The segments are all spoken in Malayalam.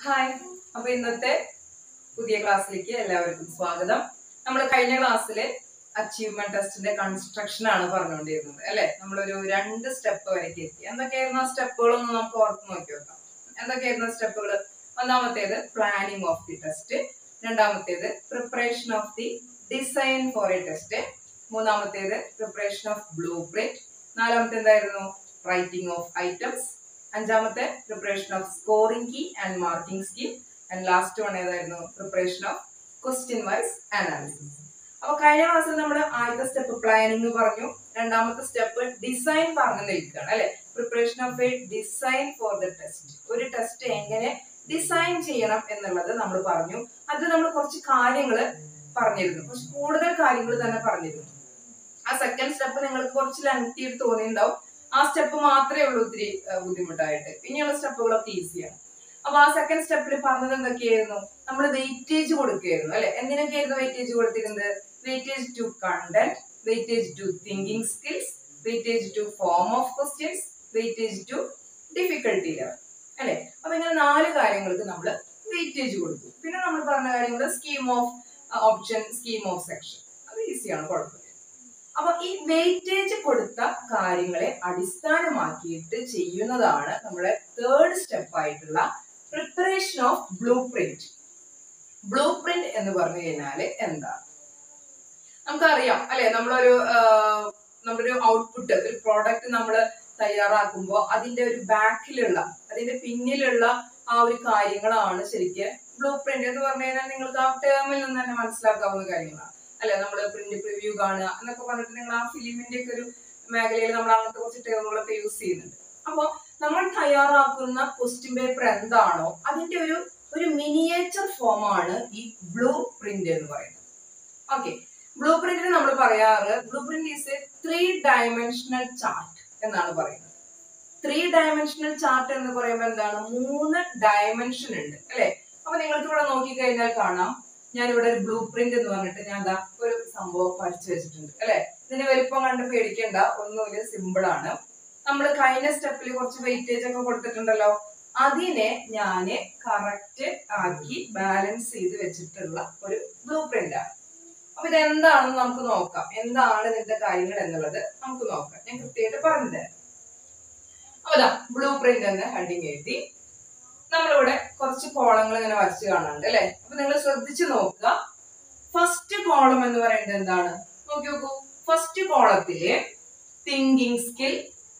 ഹായ് അപ്പൊ ഇന്നത്തെ പുതിയ ക്ലാസ്സിലേക്ക് എല്ലാവർക്കും സ്വാഗതം നമ്മൾ കഴിഞ്ഞ ക്ലാസ്സില് അച്ചീവ്മെന്റ് ടെസ്റ്റിന്റെ കൺസ്ട്രക്ഷൻ ആണ് പറഞ്ഞുകൊണ്ടിരുന്നത് അല്ലെ നമ്മളൊരു രണ്ട് സ്റ്റെപ്പ് വരയ്ക്ക് എത്തി എന്തൊക്കെയായിരുന്നു ആ സ്റ്റെപ്പുകളൊന്ന് നമുക്ക് ഓർത്ത് നോക്കി നോക്കാം എന്തൊക്കെയായിരുന്നു സ്റ്റെപ്പുകൾ ഒന്നാമത്തേത് പ്ലാനിങ് ഓഫ് ദി ടെസ്റ്റ് രണ്ടാമത്തേത് preparation of the design for a test മൂന്നാമത്തേത് പ്രിപ്പറേഷൻ ഓഫ് ബ്ലൂ പ്രിന്റ് നാലാമത്തെ എന്തായിരുന്നു റൈറ്റിംഗ് ഓഫ് ഐറ്റംസ് അഞ്ചാമത്തെ preparation of scoring key and marking scheme and last one ഏതായിരുന്നു preparation of question wise analysis അപ്പൊ കഴിഞ്ഞ ക്ലാസ്സിൽ നമ്മൾ ആദ്യത്തെ സ്റ്റെപ്പ് പ്ലാനിങ് പറഞ്ഞു രണ്ടാമത്തെ സ്റ്റെപ്പ് ഡിസൈൻ പറഞ്ഞു നിൽക്കുകയാണ് അല്ലെ preparation of a design for the test ഒരു ടെസ്റ്റ് എങ്ങനെ ഡിസൈൻ ചെയ്യണം എന്നുള്ളത് നമ്മൾ പറഞ്ഞു അത് നമ്മൾ കുറച്ച് കാര്യങ്ങൾ പറഞ്ഞിരുന്നു കുറച്ച് കൂടുതൽ കാര്യങ്ങൾ തന്നെ പറഞ്ഞിരുന്നു ആ സെക്കൻഡ് സ്റ്റെപ്പ് നിങ്ങൾക്ക് കുറച്ച് ലെങ്തി തോന്നിയിട്ടുണ്ടാവും ആ സ്റ്റെപ്പ് മാത്രമേ ഉള്ളൂ ഒത്തിരി ആ, ബുദ്ധിമുട്ടായിട്ട് ഇനിയുള്ള സ്റ്റെപ്പുകളൊക്കെ ഈസിയാണ് അപ്പൊ ആ സെക്കൻഡ് സ്റ്റെപ്പിൽ പറഞ്ഞത് എന്തൊക്കെയായിരുന്നു നമ്മൾ വെയിറ്റേജ് കൊടുക്കുകയായിരുന്നു അല്ലെ എന്തിനൊക്കെയായിരുന്നു വെയിറ്റേജ് കൊടുത്തിരുന്നത് weightage to content weightage to thinking skills weightage to form of questions weightage to difficulty level അല്ലെ അപ്പൊ ഇങ്ങനെ നാല് കാര്യങ്ങൾക്ക് നമ്മൾ വെയിറ്റേജ് കൊടുത്തു പിന്നെ നമ്മൾ പറഞ്ഞ കാര്യങ്ങൾ scheme of option scheme of section അത് ഈസിയാണ് കുഴപ്പമില്ല അപ്പൊ ഈ വെയിറ്റേജ് കൊടുത്ത കാര്യങ്ങളെ അടിസ്ഥാനമാക്കിയിട്ട് ചെയ്യുന്നതാണ് നമ്മുടെ തേർഡ് സ്റ്റെപ്പ് ആയിട്ടുള്ള preparation of blueprint blueprint എന്ന് പറഞ്ഞു കഴിഞ്ഞാല് എന്താണ് നമുക്കറിയാം അല്ലെ നമ്മളൊരു ആഹ്, നമ്മളൊരു ഔട്ട്പുട്ട് ഒരു പ്രോഡക്റ്റ് നമ്മൾ തയ്യാറാക്കുമ്പോൾ അതിന്റെ ഒരു ബാക്കിലുള്ള അതിന്റെ പിന്നിലുള്ള ആ ഒരു കാര്യങ്ങളാണ് ശരിക്കും ബ്ലൂ പ്രിന്റ് എന്ന് പറഞ്ഞു കഴിഞ്ഞാൽ നിങ്ങൾക്ക് ആ ടേമിൽ നിന്ന് തന്നെ മനസ്സിലാക്കാവുന്ന കാര്യങ്ങളാണ് അല്ലെ നമ്മൾ പ്രിന്റ് പ്രിവ്യൂ കാണുക എന്നൊക്കെ പറഞ്ഞിട്ട് നിങ്ങൾ ആ ഫിലിമിന്റെ ഒക്കെ ഒരു മേഖലയിൽ നമ്മൾ അങ്ങനത്തെ കുറച്ച് ടേമുകളൊക്കെ യൂസ് ചെയ്യുന്നുണ്ട് അപ്പോൾ നമ്മൾ തയ്യാറാക്കുന്ന ക്വസ്റ്റ്യൻ പേപ്പർ എന്താണോ അതിന്റെ ഒരു ഒരു മിനിയേച്ചർ ഫോം ആണ് ഈ ബ്ലൂ പ്രിന്റ് എന്ന് പറയുന്നത് ഓക്കെ ബ്ലൂ പ്രിന്റിന് നമ്മൾ പറയാറ് blueprint is a three dimensional chart എന്നാണ് പറയുന്നത് ത്രീ ഡയമെൻഷണൽ ചാർട്ട് എന്ന് പറയുമ്പോൾ എന്താണ് മൂന്ന് ഡയമെൻഷൻ ഉണ്ട് അല്ലെ അപ്പൊ നിങ്ങൾക്ക് ഇവിടെ നോക്കിക്കഴിഞ്ഞാൽ കാണാം ഞാൻ ഇവിടെ ഒരു ബ്ലൂ പ്രിന്റ് എന്ന് പറഞ്ഞിട്ട് ഞാൻ ദാ ഒരു സംഭവം വരച്ചു വെച്ചിട്ടുണ്ട് അല്ലെ ഇതിന്റെ വലിപ്പം കണ്ട് പേടിക്കണ്ട ഒന്നുമില്ല സിമ്പിൾ ആണ് നമ്മൾ കഴിഞ്ഞ സ്റ്റെപ്പിൽ കുറച്ച് വെയിറ്റേജ് ഒക്കെ കൊടുത്തിട്ടുണ്ടല്ലോ അതിനെ ഞാന് കറക്റ്റ് ആക്കി ബാലൻസ് ചെയ്ത് വെച്ചിട്ടുള്ള ഒരു ബ്ലൂ പ്രിന്റ് ആണ് അപ്പൊ ഇത് എന്താണെന്ന് നമുക്ക് നോക്കാം എന്താണ് ഇതിന്റെ കാര്യങ്ങൾ എന്നുള്ളത് നമുക്ക് നോക്കാം ഞാൻ കൃത്യമായിട്ട് പറഞ്ഞു തരാം അപ്പൊ ഇതാ ബ്ലൂ പ്രിന്റ് എന്ന് ഹെഡിങ് എഴുതി നമ്മളിവിടെ കുറച്ച് കോളങ്ങൾ ഇങ്ങനെ വരച്ച് കാണുന്നുണ്ട് അല്ലെ അപ്പൊ നിങ്ങൾ ശ്രദ്ധിച്ചു നോക്കുക ഫസ്റ്റ് കോളം എന്ന് പറയുന്നത് എന്താണ് നോക്കി നോക്കൂ ഫസ്റ്റ് കോളത്തില് thinking skill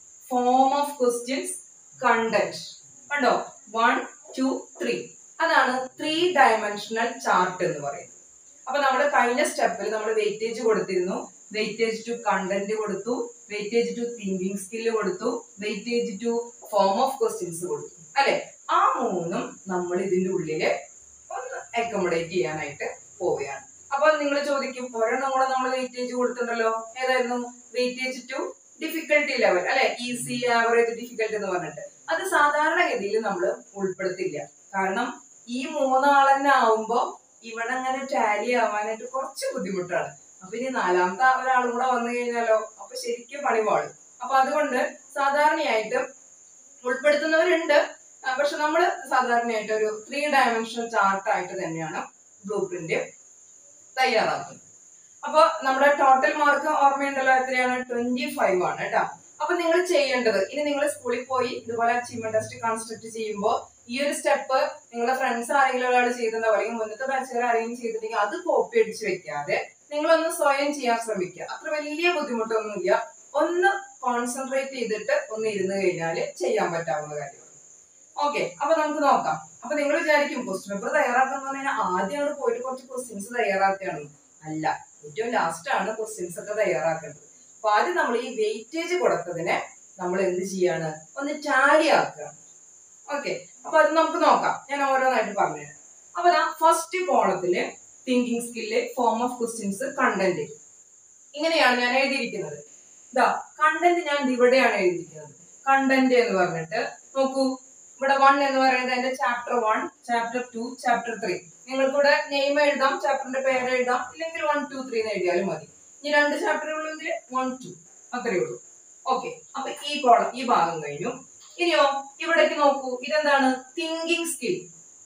form of questions content കണ്ടോ വൺ ടു ത്രീ അതാണ് ത്രീ ഡയമെൻഷണൽ ചാർട്ട് എന്ന് പറയുന്നത് അപ്പൊ നമ്മൾ കഴിഞ്ഞ സ്റ്റെപ്പിൽ നമ്മൾ വെയിറ്റേജ് കൊടുത്തിരുന്നു വെയിറ്റേജ് ടു കണ്ടന്റ് കൊടുത്തു വെയിറ്റേജ് ടു തിങ്കിങ് സ്കില്ല് കൊടുത്തു weightage to form of questions കൊടുത്തു അല്ലെ ആ മൂന്നും നമ്മൾ ഇതിന്റെ ഉള്ളില് ഒന്ന് അക്കോമഡേറ്റ് ചെയ്യാനായിട്ട് പോവുകയാണ് അപ്പൊ നിങ്ങൾ ചോദിക്കും ഒരെണ്ണം കൂടെ നമ്മൾ വെയിറ്റേജ് കൊടുത്തിട്ടുണ്ടല്ലോ ഏതായിരുന്നു വെയിറ്റേജ് ടു ഡിഫിക്കൽട്ടി ലെവൽ അല്ലെ ഈസി ആവറേജ് ഡിഫിക്കൽട്ട് എന്ന് പറഞ്ഞിട്ട് അത് സാധാരണഗതിയിൽ നമ്മൾ ഉൾപ്പെടുത്തില്ല കാരണം ഈ മൂന്നാളന്നെ ആവുമ്പോ ഇവിടെ അങ്ങനെ ടാലി ആവാനായിട്ട് കുറച്ച് ബുദ്ധിമുട്ടാണ് അപ്പൊ ഇനി നാലാമത്തെ ഒരാളും കൂടെ വന്നു കഴിഞ്ഞാലോ അപ്പൊ ശരിക്കും പണി പാടും അപ്പൊ അതുകൊണ്ട് സാധാരണയായിട്ട് ഉൾപ്പെടുത്തുന്നവരുണ്ട് ആ, പക്ഷെ നമ്മൾ സാധാരണയായിട്ട് ഒരു ത്രീ ഡയമെൻഷണൽ ചാർട്ട് ആയിട്ട് തന്നെയാണ് ബ്ലൂ പ്രിന്റ് തയ്യാറാക്കുന്നത് അപ്പൊ നമ്മുടെ ടോട്ടൽ മാർക്ക് ഓർമ്മയുണ്ടല്ലോ എത്രയാണ് ട്വന്റി ഫൈവ് ആണ് കേട്ടോ അപ്പൊ നിങ്ങൾ ചെയ്യേണ്ടത് ഇനി നിങ്ങൾ സ്കൂളിൽ പോയി ഇതുപോലെ അച്ചീവ്മെന്റ് ടെസ്റ്റ് കൺസ്ട്രക്ട് ചെയ്യുമ്പോൾ ഈ ഒരു സ്റ്റെപ്പ് നിങ്ങളുടെ ഫ്രണ്ട്സ് ആരെങ്കിലും ഒരാൾ ചെയ്തിട്ടുണ്ടാവും അല്ലെങ്കിൽ മുന്നത്തെ ബാച്ചുകാർ ആരെങ്കിലും ചെയ്തിട്ടുണ്ടെങ്കിൽ അത് കോപ്പി അടിച്ച് വെക്കാതെ നിങ്ങളൊന്ന് സ്വയം ചെയ്യാൻ ശ്രമിക്കുക അത്ര വലിയ ബുദ്ധിമുട്ടൊന്നുമില്ല ഒന്ന് കോൺസെൻട്രേറ്റ് ചെയ്തിട്ട് ഒന്ന് ഇരുന്ന് കഴിഞ്ഞാൽ ചെയ്യാൻ പറ്റാവുന്ന കാര്യമാണ് ഓക്കെ അപ്പൊ നമുക്ക് നോക്കാം അപ്പൊ നിങ്ങൾ വിചാരിക്കും ക്വസ്റ്റ്യൻ പേപ്പർ തയ്യാറാക്കുന്ന പറഞ്ഞാൽ ആദ്യം അവിടെ പോയിട്ട് കുറച്ച് ക്വസ്റ്റ്യൻസ് തയ്യാറാക്കുകയാണ് അല്ല ഏറ്റവും ലാസ്റ്റ് ആണ് ക്വസ്റ്റ്യൻസ് ഒക്കെ തയ്യാറാക്കേണ്ടത് അപ്പൊ ആദ്യം നമ്മൾ ഈ വെയിറ്റേജ് കൊടുത്തതിനെ നമ്മൾ എന്ത് ചെയ്യാണ് ഒന്ന് ടാലി ആക്കുക ഓക്കെ അപ്പൊ അത് നമുക്ക് നോക്കാം ഞാൻ ഓരോന്നായിട്ട് പറഞ്ഞുതരാം അപ്പൊ ഫസ്റ്റ് കോളത്തില് thinking skill form of questions content ഇങ്ങനെയാണ് ഞാൻ എഴുതിയിരിക്കുന്നത് ഇതാ കണ്ടന്റ് ഞാൻ ഇവിടെയാണ് എഴുതിയിരിക്കുന്നത് കണ്ടന്റ് എന്ന് പറഞ്ഞിട്ട് നോക്കൂ ഇവിടെ വൺ എന്ന് പറയുന്നത് എന്റെ chapter one chapter two chapter three നിങ്ങൾക്ക് ഇവിടെ നെയിം എഴുതാം ചാപ്റ്ററിന്റെ പേര് എഴുതാം ഇല്ലെങ്കിൽ വൺ ടു ത്രീ എന്ന് എഴുതിയാലും മതി ഇനി രണ്ട് ചാപ്റ്റർ ഉള്ളെങ്കിൽ വൺ ടു അത്രയേ ഉള്ളൂ ഓക്കെ അപ്പൊ ഈ കോളം ഈ ഭാഗം കഴിഞ്ഞു ഇനിയോ ഇവിടേക്ക് നോക്കൂ ഇതെന്താണ് തിങ്കിങ് സ്കിൽ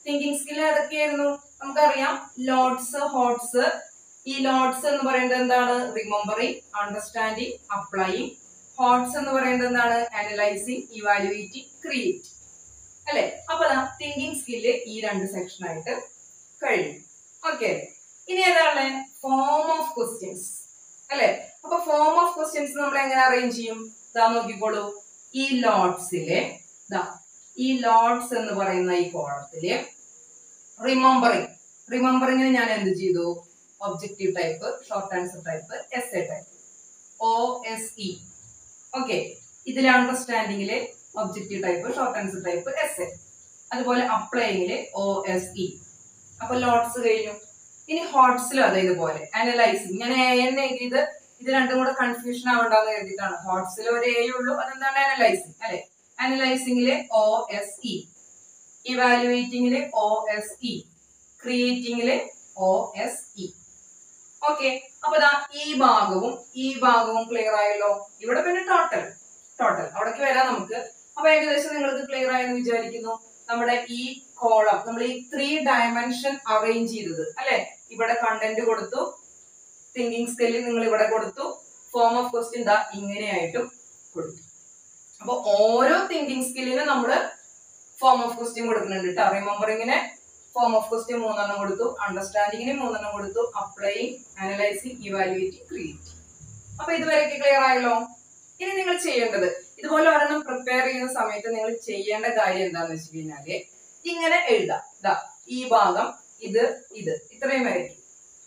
തിങ്കിങ് സ്കിൽ ഏതൊക്കെയായിരുന്നു നമുക്കറിയാം ലോഡ്സ് ഹോട്ട്സ് ഈ ലോഡ്സ് എന്ന് പറയുന്നത് എന്താണ് റിമെമ്പറിങ് അണ്ടർസ്റ്റാൻഡിങ് അപ്ലൈയിങ് ഹോട്ട്സ് എന്ന് പറയുന്നത് എന്താണ് അനലൈസിങ് ഇവാലുവേറ്റിംഗ് ക്രിയേറ്റ് അല്ലെ അപ്പൊ തിങ്കിങ് സ്കില്ല് ഈ രണ്ട് സെക്ഷൻ ആയിട്ട് കഴിഞ്ഞു ഓക്കെ ഇനി ഏതാണ് ഫോം ഓഫ് ക്വസ്റ്റ്യൻസ് അല്ലെ അപ്പൊ ഫോം ഓഫ് ക്വസ്റ്റ്യൻസ് നമ്മൾ എങ്ങനെ അറേഞ്ച് ചെയ്യും ഇതാ നോക്കിക്കോളൂ ഈ ലോഡ്സിലെ ഇതാ ഈ ലോഡ്സ് എന്ന് പറയുന്ന ഈ കോളത്തില് റിമെമ്പറിങ് റിമെമ്പറിങ്ങിന് ഞാൻ എന്ത് ചെയ്തു objective type short answer type S A type O S E okay ഇതിൽ അണ്ടർസ്റ്റാൻഡിങ്ങില് objective type short answer type S A അതുപോലെ അപ്ലൈയിങ്ങില് ഒ എസ് ഇ അപ്പൊ ലോട്ട്സ് കഴിഞ്ഞു ഇനി ഹോട്ട്സിലും അതെ ഇതുപോലെ അനലൈസിങ് ഞാൻ എ എന്ന് എഴുതിയത് ഇത് രണ്ടും കൂടെ കൺഫ്യൂഷൻ ആവണ്ടെന്ന് എഴുതിയിട്ടാണ് ഹോട്ട്സിൽ ഒരു എ ഉള്ളൂ അതെന്താണ് അനലൈസിങ് അല്ലെ അനലൈസിംഗില് ഒ എസ് ഇ ഇവാലുവേറ്റിംഗില് ഒ എസ് ഇ ക്രിയേറ്റിംഗില് ഒ എസ് ഇ ഓക്കെ അപ്പൊ ദാ ഈ ഭാഗവും ഈ ഭാഗവും ക്ലിയർ ആയല്ലോ ഇവിടെ പിന്നെ ടോട്ടൽ ടോട്ടൽ അവിടേക്ക് വരാം നമുക്ക് അപ്പൊ ഏകദേശം നിങ്ങൾക്ക് ക്ലിയർ ആയെന്ന് വിചാരിക്കുന്നു നമ്മുടെ ഈ കോളം നമ്മൾ ഈ ത്രീ ഡയമെൻഷൻ അറേഞ്ച് ചെയ്തത് അല്ലെ ഇവിടെ കണ്ടന്റ് കൊടുത്തു തിങ്കിങ് സ്കില്ല് നിങ്ങൾ ഇവിടെ കൊടുത്തു ഫോം ഓഫ് ക്വസ്റ്റ്യൻ ദാ ഇങ്ങനെയായിട്ടും കൊടുത്തു അപ്പൊ ഓരോ തിങ്കിങ് സ്കില്ലിനും നമ്മൾ ഫോം ഓഫ് ക്വസ്റ്റ്യൻ കൊടുക്കുന്നുണ്ട് കേട്ടോ റിമെമ്പറിങ്ങിന് ഫോം ഓഫ് ക്വസ്റ്റ്യൻ മൂന്നെണ്ണം കൊടുത്തു അണ്ടർസ്റ്റാൻഡിങ്ങിന് മൂന്നെണ്ണം കൊടുത്തു അപ്ലൈയിങ് അനലൈസിങ് ഇവാലുവേറ്റിംഗ് ക്രിയേറ്റ് അപ്പൊ ഇതുവരെയൊക്കെ ക്ലിയർ ആയല്ലോ ഇനി നിങ്ങൾ ചെയ്യേണ്ടത് ഇതുപോലെ ഒരെണ്ണം പ്രിപ്പയർ ചെയ്യുന്ന സമയത്ത് നിങ്ങൾ ചെയ്യേണ്ട കാര്യം എന്താന്ന് വെച്ച് കഴിഞ്ഞാല് ഇങ്ങനെ എഴുതാം ദാ ഈ ഭാഗം ഇത് ഇത് ഇത്രയും വരയ്ക്കും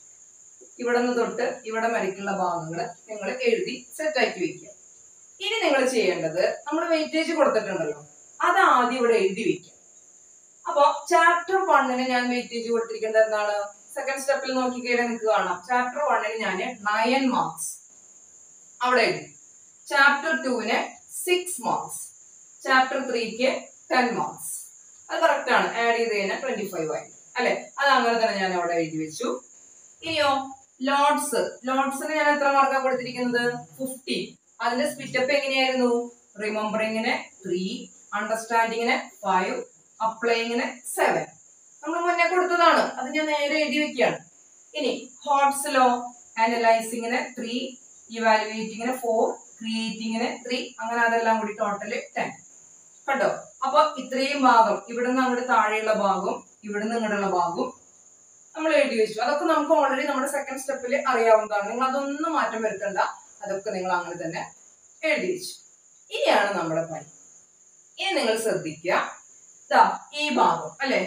ഇവിടെ നിന്ന് തൊട്ട് ഇവിടെ വരയ്ക്കുള്ള ഭാഗങ്ങൾ നിങ്ങൾ എഴുതി സെറ്റ് ആക്കി വെക്കുക ഇനി നിങ്ങൾ ചെയ്യേണ്ടത് നമ്മൾ വെയിറ്റേജ് കൊടുത്തിട്ടുണ്ടല്ലോ അത് ആദ്യം ഇവിടെ എഴുതി വെക്കുക അപ്പൊ ചാപ്റ്റർ വണ്ണിന് ഞാൻ വെയിറ്റേജ് കൊടുത്തിരിക്കുന്നത് എന്താണ് സെക്കൻഡ് സ്റ്റെപ്പിൽ നോക്കിക്കഴിഞ്ഞാൽ നിങ്ങൾക്ക് കാണാം ചാപ്റ്റർ വണ്ണിന് ഞാൻ നയൻ മാർക്സ് അവിടെ എഴുതി ചാപ്റ്റർ ടുവിന് സിക്സ് മാർക്സ് ചാപ്റ്റർ ത്രീക്ക് ടെൻ മാർക്സ് അത് കറക്റ്റ് ആണ് ആഡ് ചെയ്ത് കഴിഞ്ഞാൽ ട്വന്റി ഫൈവ് ആയി അല്ലെ അത് അങ്ങനെ തന്നെ ഞാൻ അവിടെ എഴുതി വെച്ചു ഇനിയോ ലോഡ്സ് ലോഡ്സിന് ഞാൻ എത്ര മാർക്കാണ് കൊടുത്തിരിക്കുന്നത് ഫിഫ്റ്റി അതിന്റെ സ്പിറ്റപ്പ് എങ്ങനെയായിരുന്നു റിമെമ്പറിങ്ങിന് ത്രീ അണ്ടർസ്റ്റാൻഡിങ്ങിന് ഫൈവ് അപ്ലൈയിങ്ങിന് സെവൻ നമ്മൾ മുന്നേ കൊടുത്തതാണ് അത് ഞാൻ നേരെ എഴുതി വെക്കുകയാണ് ഇനി ഹോട്ട്സിലോ അനലൈസിങ്ങിന് ത്രീ ഇവാലുവേറ്റിങ്ങിന് ഫോർ ക്രിയേറ്റിങ്ങിന് ത്രീ അങ്ങനെ അതെല്ലാം കൂടി ടോട്ടല് ടെൻ കണ്ടോ അപ്പൊ ഇത്രയും ഭാഗം ഇവിടുന്ന് അങ്ങോട്ട് താഴെയുള്ള ഭാഗം ഇവിടുന്ന് ഇങ്ങോട്ടുള്ള ഭാഗവും നമ്മൾ എഴുതി വെച്ചു അതൊക്കെ നമുക്ക് ഓൾറെഡി നമ്മുടെ സെക്കൻഡ് സ്റ്റെപ്പിൽ അറിയാവുന്നതാണ് നിങ്ങൾ അതൊന്നും മാറ്റം വരുത്തണ്ട അതൊക്കെ നിങ്ങൾ അങ്ങനെ തന്നെ എഴുതി വെച്ചു ഇനിയാണ് നമ്മുടെ പണി ഇനി നിങ്ങൾ ശ്രദ്ധിക്കുക ദാ ഈ ഭാഗം അല്ലെ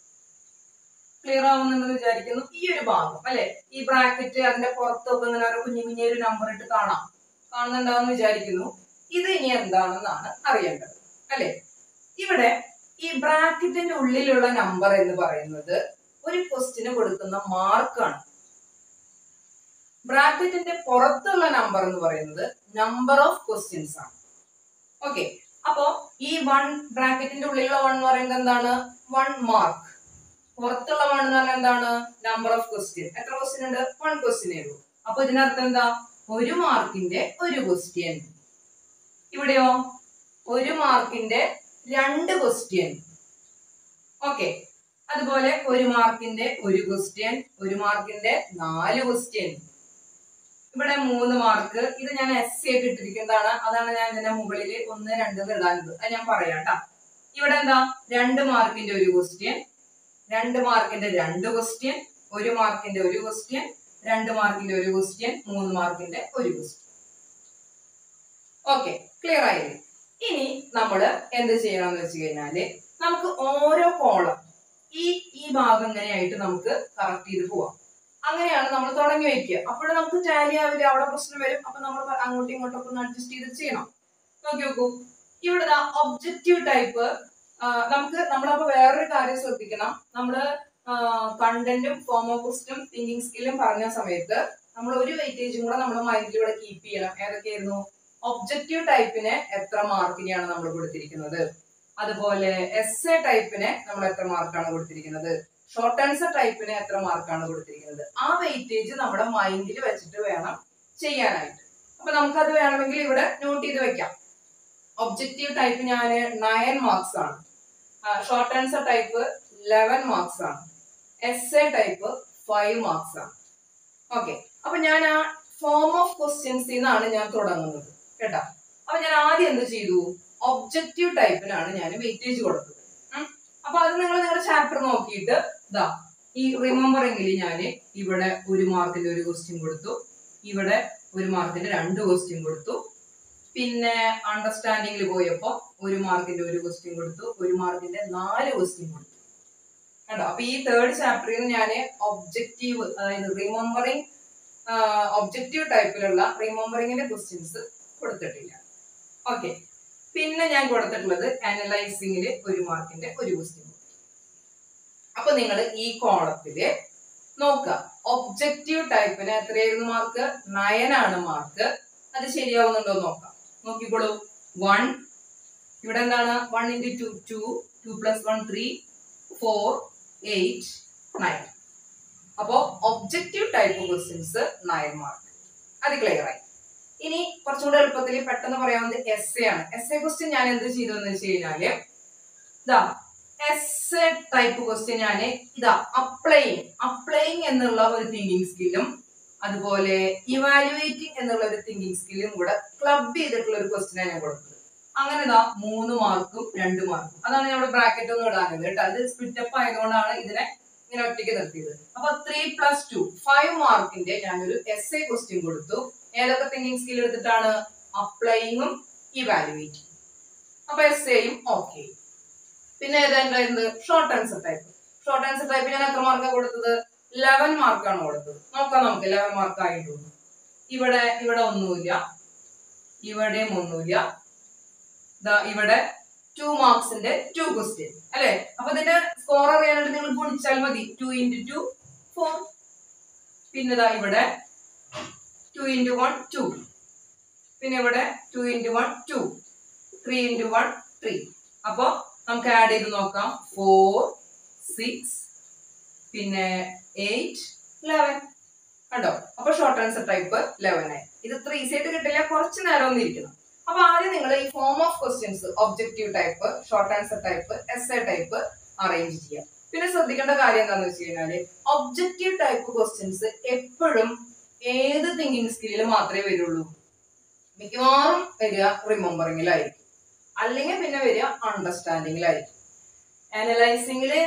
ക്ലിയർ ആവുന്നുണ്ടെന്ന് വിചാരിക്കുന്നു ഈ ഒരു ഭാഗം അല്ലെ ഈ ബ്രാക്കറ്റ് അതിന്റെ പുറത്തൊക്കെ ഇങ്ങനെ ഒരു കുഞ്ഞു കുഞ്ഞൊരു നമ്പർ ഇട്ട് കാണാം കാണുന്നുണ്ടാവെന്ന് വിചാരിക്കുന്നു ഇത് ഇനി എന്താണെന്നാണ് അറിയേണ്ടത് അല്ലെ ഇവിടെ ഈ ബ്രാക്കറ്റിന്റെ ഉള്ളിലുള്ള നമ്പർ എന്ന് പറയുന്നത് ഒരു ക്വസ്റ്റിന് കൊടുക്കുന്ന മാർക്കാണ് ബ്രാക്കറ്റിന്റെ പുറത്തുള്ള നമ്പർ എന്ന് പറയുന്നത് നമ്പർ ഓഫ് ക്വസ്റ്റ്യൻസ് ആണ് ഓക്കെ അപ്പോ ഈ വൺ ബ്രാക്കറ്റിന്റെ ഉള്ളിലുള്ള വൺ എന്ന് പറയുന്നത് എന്താണ് വൺ മാർക്ക് പുറത്തുള്ള വൺ എന്ന് പറഞ്ഞാൽ എന്താണ് നമ്പർ ഓഫ് ക്വസ്റ്റ്യൻ എത്ര ക്വസ്റ്റ്യൻ ഉണ്ട് വൺ ക്വസ്റ്റ്യനേ ഉള്ളൂ അപ്പൊ ഇതിനർത്ഥം എന്താ ഒരു മാർക്കിന്റെ ഒരു ക്വസ്റ്റ്യൻ ഇവിടെയോ ഒരു മാർക്കിന്റെ രണ്ട് ക്വസ്റ്റ്യൻ ഓക്കെ അതുപോലെ ഒരു മാർക്കിന്റെ ഒരു ക്വസ്റ്റ്യൻ ഒരു മാർക്കിന്റെ നാല് ക്വസ്റ്റ്യൻ ഇവിടെ മൂന്ന് മാർക്ക് ഇത് ഞാൻ എസ് ആയിട്ട് ഇട്ടിരിക്കുന്നതാണ് അതാണ് ഞാൻ ഇതിന്റെ മുകളിൽ ഒന്ന് രണ്ട് എന്ന് ഇടാനത് അത് ഞാൻ പറയാം ട്ടാ. ഇവിടെ എന്താ രണ്ട് മാർക്കിന്റെ ഒരു ക്വസ്റ്റ്യൻ രണ്ട് മാർക്കിന്റെ രണ്ട് ക്വസ്റ്റ്യൻ ഒരു മാർക്കിന്റെ ഒരു ക്വസ്റ്റ്യൻ രണ്ട് മാർക്കിന്റെ ഒരു ക്വസ്റ്റ്യൻ മൂന്ന് മാർക്കിന്റെ ഒരു ക്വസ്റ്റ്യൻ ഓക്കെ ക്ലിയർ ആയില്ലേ ഇനി നമ്മൾ എന്ത് ചെയ്യണം എന്ന് വെച്ച് കഴിഞ്ഞാല് നമുക്ക് ഓരോ കോളം ഈ ഈ ഭാഗം ഇങ്ങനെയായിട്ട് നമുക്ക് കറക്റ്റ് ചെയ്ത് പോവാം അങ്ങനെയാണ് നമ്മൾ തുടങ്ങി വെക്കുക അപ്പോൾ നമുക്ക് ടാലി ആവില്ല അവിടെ പ്രശ്നം വരും അപ്പൊ നമ്മൾ അങ്ങോട്ടും ഇങ്ങോട്ടും ഒക്കെ ഒന്ന് അഡ്ജസ്റ്റ് ചെയ്ത് ചെയ്യണം നോക്കി നോക്കൂ ഇവിടെ ഒബ്ജക്റ്റീവ് ടൈപ്പ് നമുക്ക് നമ്മളപ്പോ വേറൊരു കാര്യം ശ്രദ്ധിക്കണം നമ്മള് കണ്ടന്റും ഫോം ഓഫ് ക്വസ്റ്റും തിങ്കിങ് സ്കില്ലും പറഞ്ഞ സമയത്ത് നമ്മൾ ഒരു വെയിറ്റേജും കൂടെ നമ്മുടെ മൈൻഡിൽ ഇവിടെ കീപ്പ് ചെയ്യണം ഏതൊക്കെയായിരുന്നു ഒബ്ജക്റ്റീവ് ടൈപ്പിന് എത്ര മാർക്കിനെയാണ് നമ്മൾ കൊടുത്തിരിക്കുന്നത് അതുപോലെ എസ് എ ടൈപ്പിന് നമ്മൾ എത്ര മാർക്കാണ് കൊടുത്തിരിക്കുന്നത് ഷോർട്ട് ആൻസർ ടൈപ്പിന് എത്ര മാർക്കാണ് കൊടുത്തിരിക്കുന്നത് ആ വെയിറ്റേജ് നമ്മുടെ മൈൻഡിൽ വെച്ചിട്ട് വേണം ചെയ്യാനായിട്ട് അപ്പൊ നമുക്കത് വേണമെങ്കിൽ ഇവിടെ നോട്ട് ചെയ്ത് വെക്കാം ഒബ്ജക്റ്റീവ് ടൈപ്പ് ഞാൻ നയൻ മാർക്സ് ആണ് short answer type eleven marks ആണ് S A type five marks ആണ് ഓക്കെ അപ്പൊ ഞാൻ ആ ഫോം ഓഫ് ക്വസ്റ്റ്യൻസിൽ നിന്നാണ് ഞാൻ തുടങ്ങുന്നത് കേട്ടോ അപ്പൊ ഞാൻ ആദ്യം എന്ത് ചെയ്തു ഒബ്ജക്റ്റീവ് ടൈപ്പിനാണ് ഞാൻ വെയിറ്റേജ് കൊടുത്തത് ഉം. അപ്പൊ അത് നിങ്ങൾ നിങ്ങളുടെ ചാപ്റ്റർ നോക്കിയിട്ട് ഇതാ ഈ റിമെമ്പറിംഗിൽ ഞാൻ ഇവിടെ ഒരു മാർക്കിന്റെ ഒരു ക്വസ്റ്റ്യൻ കൊടുത്തു ഇവിടെ ഒരു മാർക്കിന്റെ രണ്ട് ക്വസ്റ്റ്യൻ കൊടുത്തു പിന്നെ അണ്ടർസ്റ്റാൻഡിങ്ങിൽ പോയപ്പോ ഒരു മാർക്കിന്റെ ഒരു ക്വസ്റ്റ്യൻ കൊടുത്തു ഒരു മാർക്കിന്റെ നാല് ക്വസ്റ്റ്യൻ കൊടുത്തു കണ്ടോ അപ്പൊ ഈ തേർഡ് ചാപ്റ്ററിൽ ഞാൻ ഒബ്ജക്റ്റീവ് അതായത് റിമെമ്പറിംഗ് ഒബ്ജക്റ്റീവ് ടൈപ്പിലുള്ള റിമെമ്പറിംഗിന്റെ ക്വസ്റ്റ്യൻസ് കൊടുത്തിട്ടില്ല ഓക്കെ പിന്നെ ഞാൻ കൊടുത്തിട്ടുള്ളത് അനലൈസിംഗിൽ ഒരു മാർക്കിന്റെ ഒരു ക്വസ്റ്റ്യൻ അപ്പൊ നിങ്ങൾ ഈ കോളത്തില് നോക്കുക ഒബ്ജക്റ്റീവ് ടൈപ്പിന് എത്രയായിരുന്നു മാർക്ക് നയൻ ആണ് മാർക്ക് അത് ശരിയാവുന്നുണ്ടോ എന്ന് നോക്കാം നോക്കിക്കോളൂ വൺ ഇവിടെ എന്താണ് one into two two two plus one three four eight nine അപ്പോ objective type questions nine mark അത് ക്ലിയർ ആയി ഇനി കുറച്ചുകൂടെ എളുപ്പത്തിൽ പെട്ടെന്ന് പറയാവുന്നത് എസ് എ ആണ് എസ് എ ക്വസ്റ്റ്യൻ ഞാൻ എന്ത് ചെയ്തു എന്ന് വെച്ച് കഴിഞ്ഞാല് ഇതാ എസ് എ ടൈപ്പ് ക്വസ്റ്റ്യൻ ഞാൻ ഇതാ അപ്ലൈയിങ് അപ്ലൈയിങ് എന്നുള്ള ഒരു തിങ്കിങ് സ്കില്ലും അതുപോലെ ഇവാലുവേറ്റിംഗ് എന്നുള്ള ഒരു തിങ്കിങ് സ്കില്ലും കൂടെ ക്ലബ് ചെയ്തിട്ടുള്ള ഒരു ക്വസ്റ്റ്യനാണ് ഞാൻ കൊടുത്തത് അങ്ങനെ ഇതാ മൂന്ന് മാർക്കും രണ്ട് മാർക്കും അതാണ് നമ്മുടെ ബ്രാക്കറ്റ് ഒന്നും ഇടാനത് കേട്ടോ അത് സ്പ്ലിറ്റ് അപ്പ് ആയതുകൊണ്ടാണ് ഇതിനെ ഇങ്ങനെ ഒറ്റയ്ക്ക് നിർത്തിയത് അപ്പൊ ത്രീ പ്ലസ് ടു ഫൈവ് മാർക്കിന്റെ ഞാനൊരു എസ് എ ക്വസ്റ്റ്യൻ കൊടുത്തു ഏതൊക്കെ തിങ്കിങ് സ്കിൽ എടുത്തിട്ടാണ് അപ്ലൈയിങ്ങും ഇവാലുവേറ്റിംഗ് അപ്പൊ എസ് എയും ഓക്കെ പിന്നെ ഏതാണ്ടായിരുന്നത് short answer type short answer type ഞാൻ എത്ര മാർക്കാണ് കൊടുത്തത് ലെവൻ മാർക്കാണ് കൊടുത്തത് നോക്കാം നമുക്ക് ലെവൻ മാർക്ക് ആയിട്ടുണ്ട് ഇവിടെ ഇവിടെ ഒന്നുമില്ല ഇവിടെയും ഒന്നുമില്ല ദാ ഇവിടെ ടു മാർക്സിന്റെ ടു ക്വസ്റ്റ്യൻ അല്ലെ അപ്പൊ ഇതിന്റെ സ്കോർ അറിയാനായിട്ട് നിങ്ങൾ ഗുണിച്ചാൽ മതി ടു ഇൻറ്റു ടു ഫോർ പിന്നെ ദാ ഇവിടെ ടു ഇൻറ്റു വൺ ടു പിന്നെ ഇവിടെ two into one two three into one three അപ്പോ നമുക്ക് ആഡ് ചെയ്ത് നോക്കാം ഫോർ സിക്സ് പിന്നെ എയ്റ്റ് ലെവൻ കണ്ടോ അപ്പൊ ഷോർട്ട് ആൻസർ ടൈപ്പ് ലെവൻ ആയി ഇത് ഇത്ര ഈസി ആയിട്ട് കിട്ടില്ല കുറച്ച് നേരം ഒന്ന് ഇരിക്കണം അപ്പൊ ആദ്യം നിങ്ങൾ ഈ form of questions objective type short answer type S A type arrange ചെയ്യുക പിന്നെ ശ്രദ്ധിക്കേണ്ട കാര്യം എന്താണെന്ന് വെച്ച് കഴിഞ്ഞാല് ഒബ്ജക്റ്റീവ് ടൈപ്പ് ക്വസ്റ്റ്യൻസ് എപ്പോഴും ഏത് തിങ്കിങ് സ്കില്ലിൽ മാത്രമേ വരുള്ളൂ മിക്കവാറും വരിക റിമെമ്പറിങ്ങിലായിരിക്കും അല്ലെങ്കിൽ പിന്നെ വരിക അണ്ടർസ്റ്റാൻഡിങ്ങിലായിരിക്കും അനലൈസിങ്ങില്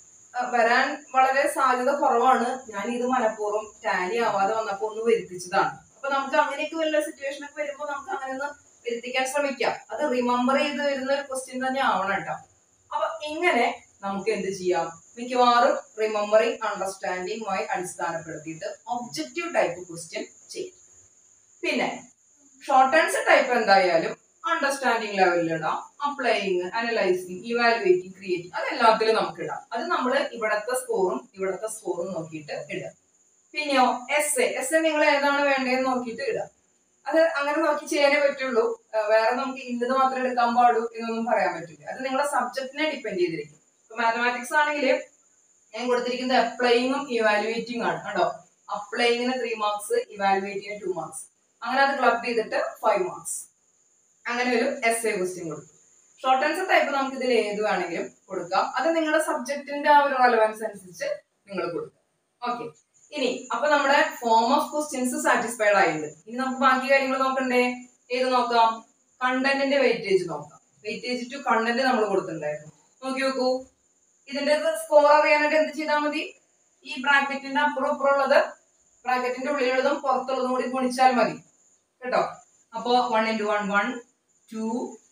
വരാൻ വളരെ സാധ്യത കുറവാണ് ഞാൻ ഇത് മനഃപൂർവ്വം ടാലി ആവാതെ വന്നപ്പോ ഒന്ന് വരുത്തിച്ചതാണ് അപ്പൊ നമുക്ക് അങ്ങനെയൊക്കെ വല്ല സിറ്റുവേഷൻ ഒക്കെ വരുമ്പോൾ നമുക്ക് അങ്ങനെ ഒന്ന് വരുത്തിക്കാൻ ശ്രമിക്കാം അത് റിമെമ്പർ ചെയ്ത് വരുന്ന ഒരു ക്വസ്റ്റ്യൻ തന്നെ ആവണം കേട്ടോ അപ്പൊ ഇങ്ങനെ നമുക്ക് എന്ത് ചെയ്യാം മിക്കവാറും റിമെമ്പറിങ് അണ്ടർസ്റ്റാൻഡിങ്ങുമായി അടിസ്ഥാനപ്പെടുത്തിയിട്ട് ഒബ്ജക്റ്റീവ് ടൈപ്പ് ക്വസ്റ്റ്യൻ ചെയ്യും പിന്നെ ഷോർട്ട് ആൻസർ ടൈപ്പ് എന്തായാലും അണ്ടർസ്റ്റാൻഡിങ് ലെവലിൽ ഇടാം അപ്ലൈയിങ് അനലൈസിങ് ഇവാലുവേറ്റിംഗ് ക്രിയേറ്റിംഗ് അത് എല്ലാത്തിലും നമുക്ക് ഇടാം അത് നമ്മൾ ഇവിടത്തെ സ്കോറും ഇവിടത്തെ സ്കോറും നോക്കിയിട്ട് ഇടാം പിന്നെയോ എസ് എ എസ് എ നിങ്ങൾ ഏതാണ് വേണ്ടതെന്ന് നോക്കിയിട്ട് ഇടാം അത് അങ്ങനെ നോക്കി ചെയ്യാനേ പറ്റുള്ളൂ ആ, വേറെ നമുക്ക് ഇന്നത് മാത്രമേ എടുക്കാൻ പാടൂ എന്നൊന്നും പറയാൻ പറ്റില്ല അത് നിങ്ങളുടെ സബ്ജക്റ്റിനെ ഡിപ്പെൻഡ് ചെയ്തിരിക്കും ഇപ്പൊ മാത്തമാറ്റിക്സ് ആണെങ്കിൽ ഞാൻ കൊടുത്തിരിക്കുന്നത് അപ്ലൈയിങ്ങും ഇവാലുവേറ്റിംഗ് ആണ് കേട്ടോ അപ്ലൈയിങ്ങിന് ത്രീ മാർക്സ് ഇവാലുവേറ്റിംഗിന് ടു മാർക്സ് അങ്ങനെ അത് ക്ലബ് ചെയ്തിട്ട് ഫൈവ് മാർക്സ് അങ്ങനെ ഒരു എസ് എ ക്വസ്റ്റ്യൻ കൊടുക്കും ഷോർട്ട് ആൻസർ ടൈപ്പ് നമുക്ക് ഇതിൽ ഏത് വേണമെങ്കിലും കൊടുക്കാം അത് നിങ്ങളുടെ സബ്ജക്റ്റിന്റെ ആ ഒരു റെലവൻസ് അനുസരിച്ച് നിങ്ങൾ കൊടുക്കാം ഓക്കെ ഇനി അപ്പൊ നമ്മുടെ ഫോം ഓഫ് ക്വസ്റ്റ്യൻസ് സാറ്റിസ്ഫൈഡ് ആയിട്ടുണ്ട് ഇനി നമുക്ക് ബാക്കി കാര്യങ്ങൾ നോക്കണ്ടേ ഏത് നോക്കാം കണ്ടന്റിന്റെ വെയിറ്റേജ് നോക്കാം വെയിറ്റേജ് ടു കണ്ടന്റ് നമ്മൾ കൊടുത്തിട്ടുണ്ടായിരുന്നു നോക്കി നോക്കൂ ഇതിന്റെ സ്കോർ അറിയാനായിട്ട് എന്ത് ചെയ്താൽ മതി ഈ ബ്രാക്കറ്റിന്റെ അപ്പുറം അപ്പുറം ഉള്ളത് ബ്രാക്കറ്റിന്റെ ഉള്ളിലുള്ളതും പുറത്തുള്ളതും കൂടി ഗുണിച്ചാൽ മതി കേട്ടോ അപ്പോ one into one one two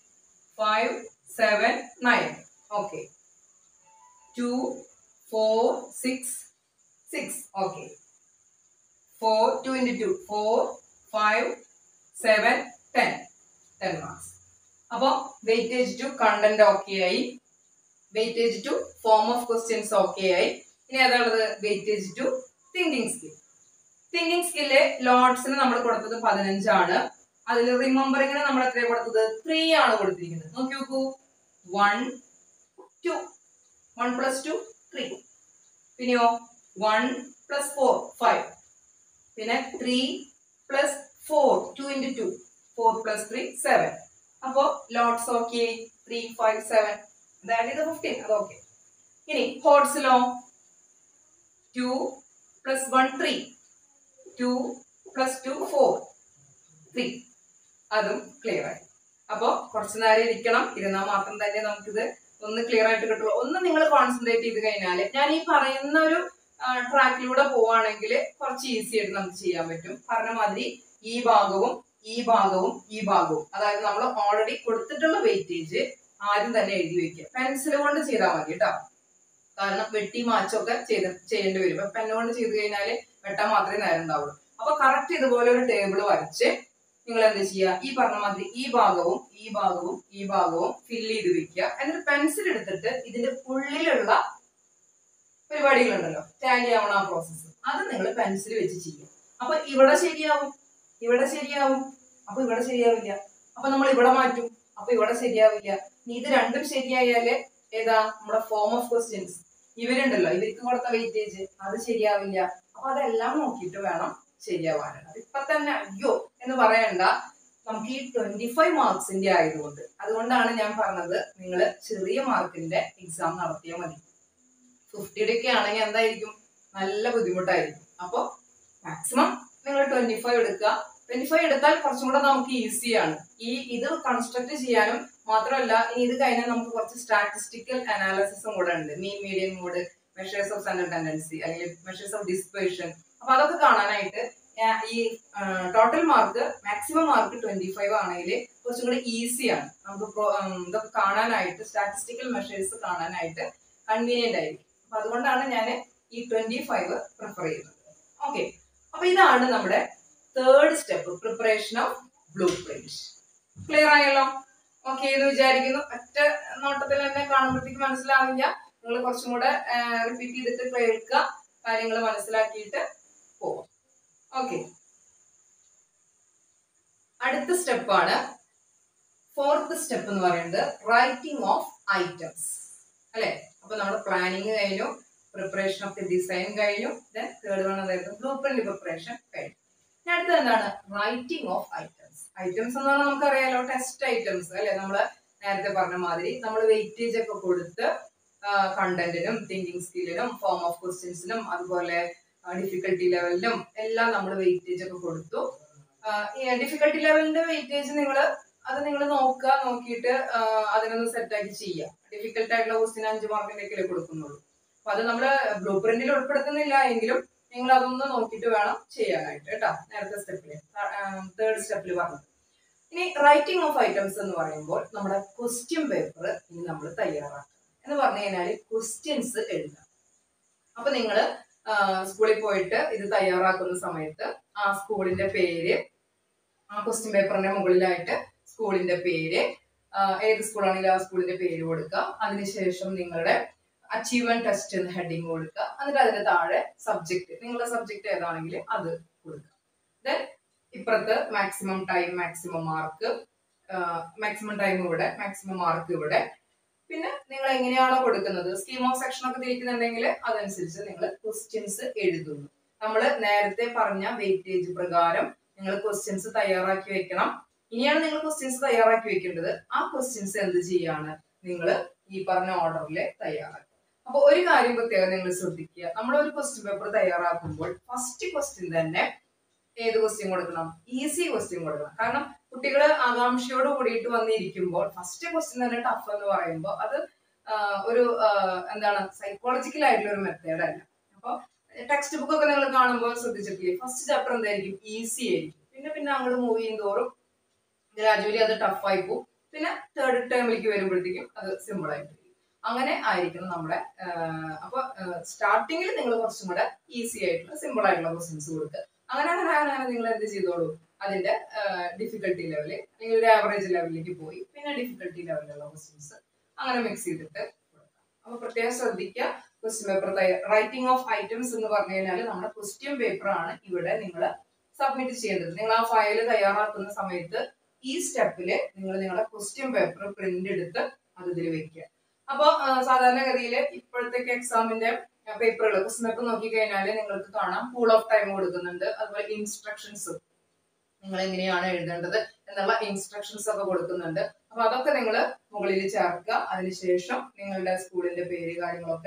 five seven nine okay two four six six okay four two into two four five seven ten ten marks അപ്പോൾ വെയിറ്റേജ് ടു കണ്ടന്റ് ഓക്കെ ആയി weightage to form of questions okay ആയി ഇനി ഏതാണുള്ളത് weightage to thinking skill thinking skill ലോട്ട്സിന് നമ്മൾ കൊടുത്തത് പതിനഞ്ചാണ് അതിൽ റിമെമ്പറിങ്ങിന് നമ്മൾ എത്രയാണ് കൊടുത്തത് ത്രീ ആണ് കൊടുത്തിരിക്കുന്നത് നോക്കി നോക്കൂ one two one plus two three പിന്നെയോ വൺ പ്ലസ് ഫോർ ഫൈവ് പിന്നെ three plus four two into two four plus three seven അപ്പോൾ LOTS okay three five seven അതായത് ഇത് ഫിഫ്റ്റീൻ അത് ഓക്കെ ഇനി ഹോട്ട്സിലോ two plus one three two plus two four three അതും ക്ലിയർ ആയി അപ്പോൾ കുറച്ച് നേരം ഇരിക്കണം ഇരുന്നാൽ മാത്രം തന്നെ നമുക്കിത് ഒന്ന് ക്ലിയർ ആയിട്ട് കിട്ടുള്ളൂ ഒന്ന് നിങ്ങൾ കോൺസെൻട്രേറ്റ് ചെയ്ത് കഴിഞ്ഞാൽ ഞാൻ ഈ പറയുന്ന ഒരു ട്രാക്കിലൂടെ പോവുകയാണെങ്കിൽ കുറച്ച് ഈസി ആയിട്ട് നമുക്ക് ചെയ്യാൻ പറ്റും പറഞ്ഞ മാതിരി ഈ ഭാഗവും ഈ ഭാഗവും ഈ ഭാഗവും അതായത് നമ്മൾ ഓൾറെഡി കൊടുത്തിട്ടുള്ള വെയിറ്റേജ് ആദ്യം തന്നെ എഴുതി വെക്കുക പെൻസിൽ കൊണ്ട് ചെയ്താൽ മതി കേട്ടോ കാരണം വെട്ടി മാച്ചൊക്കെ ചെയ്ത് ചെയ്യേണ്ടി വരും ഇപ്പൊ പെൻ കൊണ്ട് ചെയ്ത് കഴിഞ്ഞാൽ വെട്ടാൻ മാത്രമേ നേരം ഉണ്ടാവുള്ളൂ അപ്പൊ കറക്റ്റ് ഇതുപോലെ ഒരു ടേബിൾ വരച്ച് നിങ്ങൾ എന്ത് ചെയ്യുക ഈ പറഞ്ഞ മാതിരി ഈ ഭാഗവും ഈ ഭാഗവും ഈ ഭാഗവും ഫില്ല് ചെയ്ത് വെക്കുക എന്നിട്ട് പെൻസിൽ എടുത്തിട്ട് ഇതിന്റെ ഉള്ളിലുള്ള പരിപാടികളുണ്ടല്ലോ ടാലി ആവണ ആ പ്രോസസ്സ് അത് നിങ്ങൾ പെൻസിൽ വെച്ച് ചെയ്യുക അപ്പൊ ഇവിടെ ശരിയാവും ഇവിടെ ശരിയാവും അപ്പൊ ഇവിടെ ശരിയാവില്ല അപ്പൊ നമ്മൾ ഇവിടെ മാറ്റും അപ്പൊ ഇവിടെ ശരിയാവില്ല ഇനി ഇത് രണ്ടും ശരിയായാല് ഏതാ നമ്മുടെ ഫോം ഓഫ് ക്വസ്റ്റ്യൻസ് ഇവരുണ്ടല്ലോ ഇവർക്ക് കൊടുത്ത വെയിറ്റേജ് അത് ശരിയാവില്ല അപ്പൊ അതെല്ലാം നോക്കിയിട്ട് വേണം ശരിയാവാനാണ് ഇപ്പൊ തന്നെ അയ്യോ എന്ന് പറയണ്ട നമുക്ക് ഈ ട്വന്റി ഫൈവ് മാർക്സിന്റെ ആയതുകൊണ്ട് അതുകൊണ്ടാണ് ഞാൻ പറഞ്ഞത് നിങ്ങൾ ചെറിയ മാർക്കിന്റെ എക്സാം നടത്തിയാൽ മതി ഫിഫ്റ്റിയുടെ ഒക്കെ ആണെങ്കിൽ എന്തായിരിക്കും നല്ല ബുദ്ധിമുട്ടായിരിക്കും അപ്പോൾ മാക്സിമം നിങ്ങൾ ട്വന്റി ഫൈവ് എടുക്കുക ട്വന്റി ഫൈവ് എടുത്താൽ കുറച്ചും കൂടെ നമുക്ക് ഈസിയാണ് ഈ ഇത് കൺസ്ട്രക്ട് ചെയ്യാനും മാത്രമല്ല ഇനി ഇത് കഴിഞ്ഞാൽ നമുക്ക് കുറച്ച് സ്റ്റാറ്റിസ്റ്റിക്കൽ അനാലിസിസും കൂടെ ഉണ്ട് mean medium mode measures of central tendency അല്ലെങ്കിൽ മെഷേഴ്സ് ഓഫ് ഡിസ്പേഷൻ അപ്പൊ അതൊക്കെ കാണാനായിട്ട് ഞാൻ ഈ total mark maximum mark twenty five ആണെങ്കിൽ കുറച്ചും കൂടെ ഈസിയാണ് നമുക്ക് pro- ഉം, ഇതൊക്കെ കാണാനായിട്ട് സ്റ്റാറ്റിസ്റ്റിക്കൽ മെഷേഴ്സ് കാണാനായിട്ട് കൺവീനിയന്റ് ആയിരിക്കും അപ്പൊ അതുകൊണ്ടാണ് ഞാൻ ഈ ട്വന്റി ഫൈവ് പ്രിഫർ ചെയ്യുന്നത് ഓക്കെ അപ്പൊ ഇതാണ് നമ്മുടെ third step preparation of blueprint clear ആയല്ലോ ഓക്കെ എന്ന് വിചാരിക്കുന്നു ഒറ്റ നോട്ടത്തിൽ തന്നെ കാണുമ്പോഴത്തേക്ക് മനസ്സിലാവില്ല നിങ്ങൾ കുറച്ചും കൂടെ റിപ്പീറ്റ് ചെയ്തിട്ട് കേൾക്കുക കാര്യങ്ങൾ മനസ്സിലാക്കിയിട്ട് പോവാം ഓക്കെ അടുത്ത സ്റ്റെപ്പാണ് ഫോർത്ത് സ്റ്റെപ്പ് എന്ന് പറയുന്നത് റൈറ്റിംഗ് ഓഫ് ഐറ്റംസ് അല്ലെ അപ്പൊ നമ്മുടെ പ്ലാനിങ് കഴിഞ്ഞു പ്രിപ്പറേഷൻ ഓഫ് ദി ഡിസൈൻ കഴിഞ്ഞു ദെൻ തേർഡ് വൺ അതായത് ബ്ലൂ പ്രിന്റ് പ്രിപ്പറേഷൻ കഴിഞ്ഞു ഇനി അടുത്തത് എന്താണ് റൈറ്റിംഗ് ഓഫ് ഐറ്റംസ് ഐറ്റംസ് എന്ന് പറഞ്ഞാൽ നമുക്കറിയാലോ ടെസ്റ്റ് ഐറ്റംസ് അല്ലെ നമ്മള് നേരത്തെ പറഞ്ഞ മാതിരി നമ്മൾ വെയിറ്റേജ് ഒക്കെ കൊടുത്ത് കണ്ടന്റിനും തിങ്കിങ് സ്കില്ലിനും ഫോം ഓഫ് ക്വസ്റ്റ്യൻസിനും അതുപോലെ ഡിഫിക്കൽട്ടി ലെവലിനും എല്ലാം നമ്മൾ വെയിറ്റേജ് ഒക്കെ കൊടുത്തു ഡിഫിക്കൽട്ടി ലെവലിന്റെ വെയിറ്റേജ് നിങ്ങൾ അത് നിങ്ങൾ നോക്കുക നോക്കിയിട്ട് ആ, അതിനൊന്ന് സെറ്റ് ആക്കി ചെയ്യുക ഡിഫിക്കൽട്ട് ആയിട്ടുള്ള ക്വസ്റ്റ്യൻ അഞ്ച് മാർക്കിന്റെ കൊടുക്കുന്നുള്ളൂ അപ്പൊ അത് നമ്മൾ ബ്ലൂ പ്രിന്റിൽ ഉൾപ്പെടുത്തുന്നില്ല എങ്കിലും നിങ്ങൾ അതൊന്ന് നോക്കിയിട്ട് വേണം ചെയ്യാനായിട്ട് കേട്ടോ നേരത്തെ സ്റ്റെപ്പില് തേർഡ് സ്റ്റെപ്പിൽ പറഞ്ഞത് ഇനി റൈറ്റിംഗ് ഓഫ് ഐറ്റംസ് എന്ന് പറയുമ്പോൾ നമ്മുടെ ക്വസ്റ്റ്യൻ പേപ്പർ ഇനി നമ്മൾ തയ്യാറാക്കണം എന്ന് പറഞ്ഞു കഴിഞ്ഞാൽ ക്വസ്റ്റ്യൻസ് എഴുതാം അപ്പൊ നിങ്ങൾ സ്കൂളിൽ പോയിട്ട് ഇത് തയ്യാറാക്കുന്ന സമയത്ത് ആ സ്കൂളിന്റെ പേര് ആ ക്വസ്റ്റ്യൻ പേപ്പറിന്റെ മുകളിലായിട്ട് സ്കൂളിന്റെ പേര് ആ, ഏത് സ്കൂളാണെങ്കിലും ആ സ്കൂളിന്റെ പേര് കൊടുക്കുക അതിനുശേഷം നിങ്ങളുടെ അച്ചീവ്മെന്റ് ടെസ്റ്റ് എന്ന് ഹെഡിങ് കൊടുക്കുക എന്നിട്ട് അതിന്റെ താഴെ സബ്ജക്ട് നിങ്ങളുടെ സബ്ജക്ട് ഏതാണെങ്കിൽ അത് കൊടുക്കുക ദെൻ ഇപ്പുറത്ത് maximum time maximum mark maximum time ഇവിടെ മാക്സിമം മാർക്ക് ഇവിടെ പിന്നെ നിങ്ങൾ എങ്ങനെയാണോ കൊടുക്കുന്നത് സ്കീം ഓഫ് സെക്ഷൻ ഒക്കെ തിരിക്കുന്നുണ്ടെങ്കിൽ അതനുസരിച്ച് നിങ്ങൾ ക്വസ്റ്റ്യൻസ് എഴുതുന്നു നമ്മൾ നേരത്തെ പറഞ്ഞ വെയിറ്റേജ് പ്രകാരം നിങ്ങൾ ക്വസ്റ്റ്യൻസ് തയ്യാറാക്കി വെക്കണം ഇനിയാണ് നിങ്ങൾ ക്വസ്റ്റ്യൻസ് തയ്യാറാക്കി വെക്കേണ്ടത് ആ ക്വസ്റ്റ്യൻസ് എന്ത് ചെയ്യാണ് നിങ്ങൾ ഈ പറഞ്ഞ ഓർഡറിൽ തയ്യാറാക്കുക അപ്പൊ ഒരു കാര്യം പ്രത്യേകം നിങ്ങൾ ശ്രദ്ധിക്കുക നമ്മൾ ഒരു ക്വസ്റ്റ്യൻ പേപ്പർ തയ്യാറാക്കുമ്പോൾ ഫസ്റ്റ് ക്വസ്റ്റ്യൻ തന്നെ ഏത് ക്വസ്റ്റ്യൻ കൊടുക്കണം ഈസി ക്വസ്റ്റ്യൻ കൊടുക്കണം കാരണം കുട്ടികൾ ആകാംക്ഷയോട് കൂടിയിട്ട് വന്നിരിക്കുമ്പോൾ ഫസ്റ്റ് ക്വസ്റ്റ്യൻ തന്നെ ടഫ് എന്ന് പറയുമ്പോൾ അത് ആ, ഒരു ആ, എന്താണ് സൈക്കോളജിക്കൽ ആയിട്ടുള്ള ഒരു മെത്തേഡ് അല്ല അപ്പോൾ ടെക്സ്റ്റ് ബുക്ക് ഒക്കെ നിങ്ങൾ കാണുമ്പോൾ ശ്രദ്ധിച്ചിട്ടില്ലേ ഫസ്റ്റ് ചാപ്റ്റർ എന്തായിരിക്കും ഈസി ആയിരിക്കും പിന്നെ പിന്നെ അങ്ങോട്ട് മൂവ് ചെയ്യും തോറും ഗ്രാജുവലി അത് ടഫ് ആയി പോകും പിന്നെ തേർഡ് ടേമിലേക്ക് വരുമ്പോഴത്തേക്കും അത് സിമ്പിൾ ആയിട്ട് വരും അങ്ങനെ ആയിരിക്കണം നമ്മുടെ ആഹ് അപ്പൊ സ്റ്റാർട്ടിങ്ങിൽ നിങ്ങൾ കുറച്ചും കൂടെ ഈസി ആയിട്ടുള്ള സിമ്പിൾ ആയിട്ടുള്ള ക്വസ്റ്റ്യൻസ് കൊടുക്കുക അങ്ങനെ അങ്ങനെ അങ്ങനെ അങ്ങനെ നിങ്ങൾ എന്ത് ചെയ്തോളൂ അതിന്റെ ഡിഫിക്കൽട്ടി ലെവല് അല്ലെങ്കിൽ ഒരു ആവറേജ് ലെവലിലേക്ക് പോയി പിന്നെ ഡിഫിക്കൽട്ടി ലെവലിലുള്ള ക്വസ്റ്റ്യൻസ് അങ്ങനെ മിക്സ് ചെയ്തിട്ട് കൊടുക്കാം അപ്പൊ പ്രത്യേകം ശ്രദ്ധിക്കുക question paper writing of items എന്ന് പറഞ്ഞു കഴിഞ്ഞാൽ നമ്മുടെ ക്വസ്റ്റ്യൻ പേപ്പർ ആണ് ഇവിടെ നിങ്ങൾ സബ്മിറ്റ് ചെയ്യേണ്ടത് നിങ്ങൾ ആ ഫയൽ തയ്യാറാക്കുന്ന സമയത്ത് ഈ സ്റ്റെപ്പില് നിങ്ങൾ നിങ്ങളുടെ ക്വസ്റ്റ്യൻ പേപ്പർ പ്രിന്റ് എടുത്ത് അത് ഇതിൽ വെക്കുക അപ്പോൾ സാധാരണഗതിയിൽ ഇപ്പോഴത്തെ എക്സാമിന്റെ പേപ്പറുകൾ ക്വസ്റ്റ്യൻ പേപ്പർ നോക്കിക്കഴിഞ്ഞാൽ നിങ്ങൾക്ക് കാണാം കൂൾ ഓഫ് ടൈം കൊടുക്കുന്നുണ്ട് അതുപോലെ ഇൻസ്ട്രക്ഷൻസ് നിങ്ങൾ എങ്ങനെയാണ് എഴുതേണ്ടത് എന്നുള്ള ഇൻസ്ട്രക്ഷൻസ് ഒക്കെ കൊടുക്കുന്നുണ്ട് അപ്പൊ അതൊക്കെ നിങ്ങൾ മുകളിൽ ചേർക്കുക അതിനുശേഷം നിങ്ങളുടെ സ്കൂളിന്റെ പേര് കാര്യങ്ങളൊക്കെ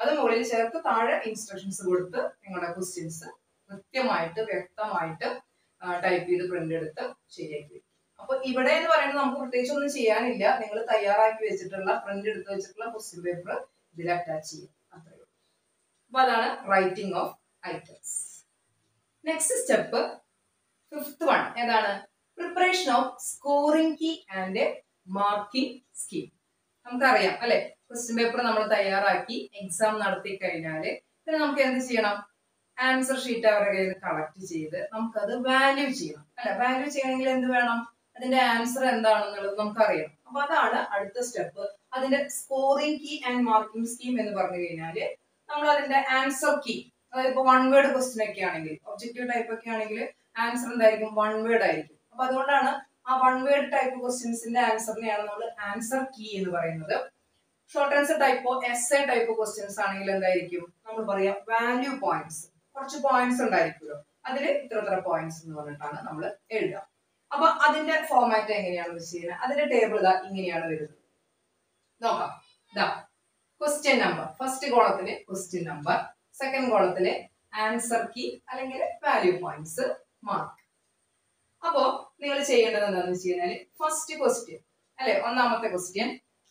അത് മുകളിൽ ചേർത്ത് താഴെ ഇൻസ്ട്രക്ഷൻസ് കൊടുത്ത് നിങ്ങളുടെ ക്വസ്റ്റ്യൻസ് കൃത്യമായിട്ട് വ്യക്തമായിട്ട് ടൈപ്പ് ചെയ്ത് പ്രിന്റ് എടുത്ത് ശരിയാക്കി വെക്കും അപ്പൊ ഇവിടെ എന്ന് പറയുന്നത് നമുക്ക് പ്രത്യേകിച്ച് ഒന്നും ചെയ്യാനില്ല നിങ്ങൾ തയ്യാറാക്കി വെച്ചിട്ടുള്ള പ്രിന്റ് എടുത്ത് വെച്ചിട്ടുള്ള ക്വസ്റ്റ്യൻ പേപ്പർ ഇതിൽ അറ്റാച്ച് ചെയ്യും അത്രയേ ഉള്ളൂ അപ്പൊ അതാണ് writing of items next step fifth one ഏതാണ് preparation of scoring key and marking scheme നമുക്കറിയാം അല്ലെ ക്വസ്റ്റ്യൻ പേപ്പർ നമ്മൾ തയ്യാറാക്കി എക്സാം നടത്തി കഴിഞ്ഞാൽ പിന്നെ നമുക്ക് എന്ത് ചെയ്യണം ആൻസർ ഷീറ്റ് അവരുടെ കയ്യിൽ കളക്ട് ചെയ്ത് നമുക്കത് വാല്യൂ ചെയ്യണം അല്ലെ വാല്യൂ ചെയ്യണമെങ്കിൽ എന്ത് വേണം അതിന്റെ ആൻസർ എന്താണെന്നുള്ളത് നമുക്കറിയണം അപ്പൊ അതാണ് അടുത്ത സ്റ്റെപ്പ് അതിന്റെ scoring key and marking scheme എന്ന് പറഞ്ഞു കഴിഞ്ഞാല് നമ്മൾ അതിന്റെ ആൻസർ കീ അതായത് ഇപ്പൊ വൺ വേർഡ് ക്വസ്റ്റ്യൻ ഒക്കെ ആണെങ്കിൽ ഒബ്ജക്റ്റീവ് ടൈപ്പ് ഒക്കെ ആണെങ്കിൽ ആൻസർ എന്തായിരിക്കും വൺ വേർഡ് ആയിരിക്കും അപ്പൊ അതുകൊണ്ടാണ് ആ വൺ വേർഡ് ടൈപ്പ് ക്വസ്റ്റ്യൻസിന്റെ ആൻസറിനെയാണ് നമ്മൾ ആൻസർ കീ എന്ന് പറയുന്നത് ഷോർട്ട് ആൻസർ ടൈപ്പോ എസ് എ ടൈപ്പ് ക്വസ്റ്റ്യൻസ് ആണെങ്കിൽ എന്തായിരിക്കും നമ്മൾ പറയാം വാല്യൂ പോയിന്റ്സ് കുറച്ച് പോയിന്റ്സ് ഉണ്ടായിരിക്കുമല്ലോ അതിൽ ഇത്ര ഇത്ര പോയിന്റ്സ് എന്ന് പറഞ്ഞിട്ടാണ് നമ്മൾ എഴുതുക അപ്പൊ അതിന്റെ ഫോർമാറ്റ് എങ്ങനെയാണെന്ന് വെച്ച് കഴിഞ്ഞാൽ അതിന്റെ ടേബിൾ ഇതാ ഇങ്ങനെയാണ് വരുന്നത് നോക്കാം ഇതാ ക്വസ്റ്റ്യൻ നമ്പർ ഫസ്റ്റ് കോളത്തില് ക്വസ്റ്റ്യൻ നമ്പർ സെക്കൻഡ് കോളത്തില് ആൻസർ കീ അല്ലെങ്കിൽ വാല്യൂ പോയിന്റ്സ് മാർക്ക് അപ്പോ നിങ്ങൾ ചെയ്യേണ്ടത് എന്താണെന്ന് വെച്ച് കഴിഞ്ഞാൽ ഫസ്റ്റ് ക്വസ്റ്റ്യൻ അല്ലെ ഒന്നാമത്തെ ക്വസ്റ്റ്യൻ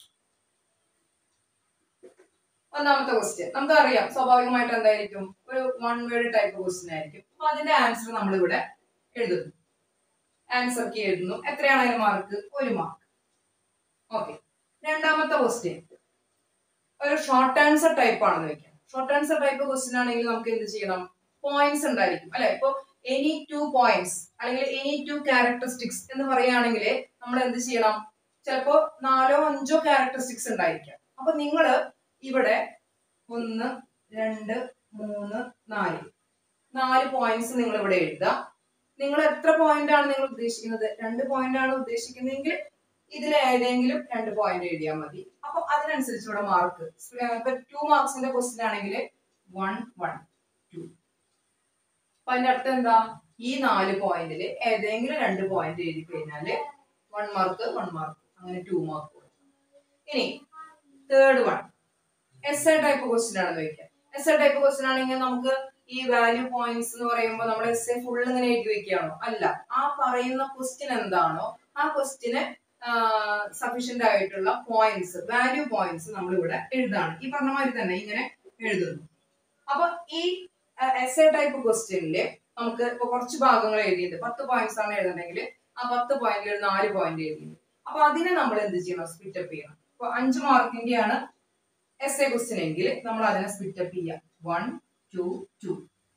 ഒന്നാമത്തെ ക്വസ്റ്റ്യൻ നമുക്ക് അറിയാം സ്വാഭാവികമായിട്ട് എന്തായിരിക്കും ഒരു വൺ വേർഡ് ടൈപ്പ് ക്വസ്റ്റ്യൻ ആയിരിക്കും അപ്പൊ അതിന്റെ ആൻസർ നമ്മൾ ഇവിടെ എഴുതുന്നു ആൻസർ കീ എഴുതുന്നു എത്രയാണ് അതിന് മാർക്ക് ഒരു മാർക്ക് ഓക്കെ രണ്ടാമത്തെ ക്വസ്റ്റ്യൻ ഒരു ഷോർട്ട് ആൻസർ ടൈപ്പ് ആണെന്ന് വെക്കാം ഷോർട്ട് ആൻസർ ടൈപ്പ് ക്വസ്റ്റ്യൻ ആണെങ്കിൽ നമുക്ക് എന്ത് ചെയ്യണം പോയിന്റ്സ് ഉണ്ടായിരിക്കും അല്ലെ ഇപ്പൊ എനി ടു പോയിന്റ്സ് അല്ലെങ്കിൽ എനി ടു ക്യാരക്ടറിസ്റ്റിക്സ് എന്ന് പറയുകയാണെങ്കിൽ നമ്മൾ എന്ത് ചെയ്യണം ചിലപ്പോ നാലോ അഞ്ചോ ക്യാരക്ടറിസ്റ്റിക്സ് ഉണ്ടായിരിക്കാം അപ്പൊ നിങ്ങൾ ഇവിടെ ഒന്ന് രണ്ട് മൂന്ന് നാല് നാല് പോയിന്റ്സ് നിങ്ങൾ ഇവിടെ എഴുതുക നിങ്ങൾ എത്ര പോയിന്റ് ആണ് നിങ്ങൾ ഉദ്ദേശിക്കുന്നത് രണ്ട് പോയിന്റ് ആണ് ഉദ്ദേശിക്കുന്നതെങ്കിൽ ഇതിൽ ഏതെങ്കിലും രണ്ട് പോയിന്റ് എഴുതിയാൽ മതി അപ്പൊ അതിനനുസരിച്ച് ഇവിടെ മാർക്ക് ഇപ്പൊ ടു മാർക്സിന്റെ ക്വസ്റ്റ്യൻ ആണെങ്കിൽ വൺ വൺ ടു അപ്പൊ അതിന്റെ അർത്ഥം എന്താ ഈ നാല് പോയിന്റിൽ ഏതെങ്കിലും രണ്ട് പോയിന്റ് എഴുതി കഴിഞ്ഞാല് വൺ മാർക്ക് വൺ മാർക്ക് അങ്ങനെ ടു മാർക്ക് ഇനി third one S A type question ആണെന്ന് വെക്കാം എസ് എ ടൈപ്പ് ക്വസ്റ്റ്യൻ ആണെങ്കിൽ നമുക്ക് ഈ വാല്യൂ പോയിന്റ്സ് എന്ന് പറയുമ്പോൾ നമ്മൾ എസ് എ ഫുൾ ഇങ്ങനെ എഴുതി വെക്കുകയാണോ അല്ല ആ പറയുന്ന ക്വസ്റ്റ്യൻ എന്താണോ ആ ക്വസ്റ്റ്യന് സഫീഷ്യന്റ് ആയിട്ടുള്ള പോയിന്റ്സ് വാല്യൂ പോയിന്റ്സ് നമ്മൾ ഇവിടെ എഴുതാണ് ഈ പറഞ്ഞ മാതിരി തന്നെ ഇങ്ങനെ എഴുതുന്നു അപ്പൊ ഈ എസ് എ ടൈപ്പ് ക്വസ്റ്റ്യനില് നമുക്ക് ഇപ്പൊ കുറച്ച് ഭാഗങ്ങൾ എഴുതിയത് പത്ത് പോയിന്റ്സ് ആണ് എഴുതണമെങ്കിൽ ആ പത്ത് പോയിന്റിൽ ഒരു നാല് പോയിന്റ് എഴുതിയത് അപ്പൊ അതിനെ നമ്മൾ എന്ത് ചെയ്യണം സ്പിറ്റപ്പ് ചെയ്യണം അപ്പൊ അഞ്ച് മാർക്കിന്റെയാണ് എസ് എ ക്വസ്റ്റ്യൻ എങ്കിൽ നമ്മൾ അതിനെ സ്പിറ്റപ്പ് ചെയ്യാം വൺ ടു ടു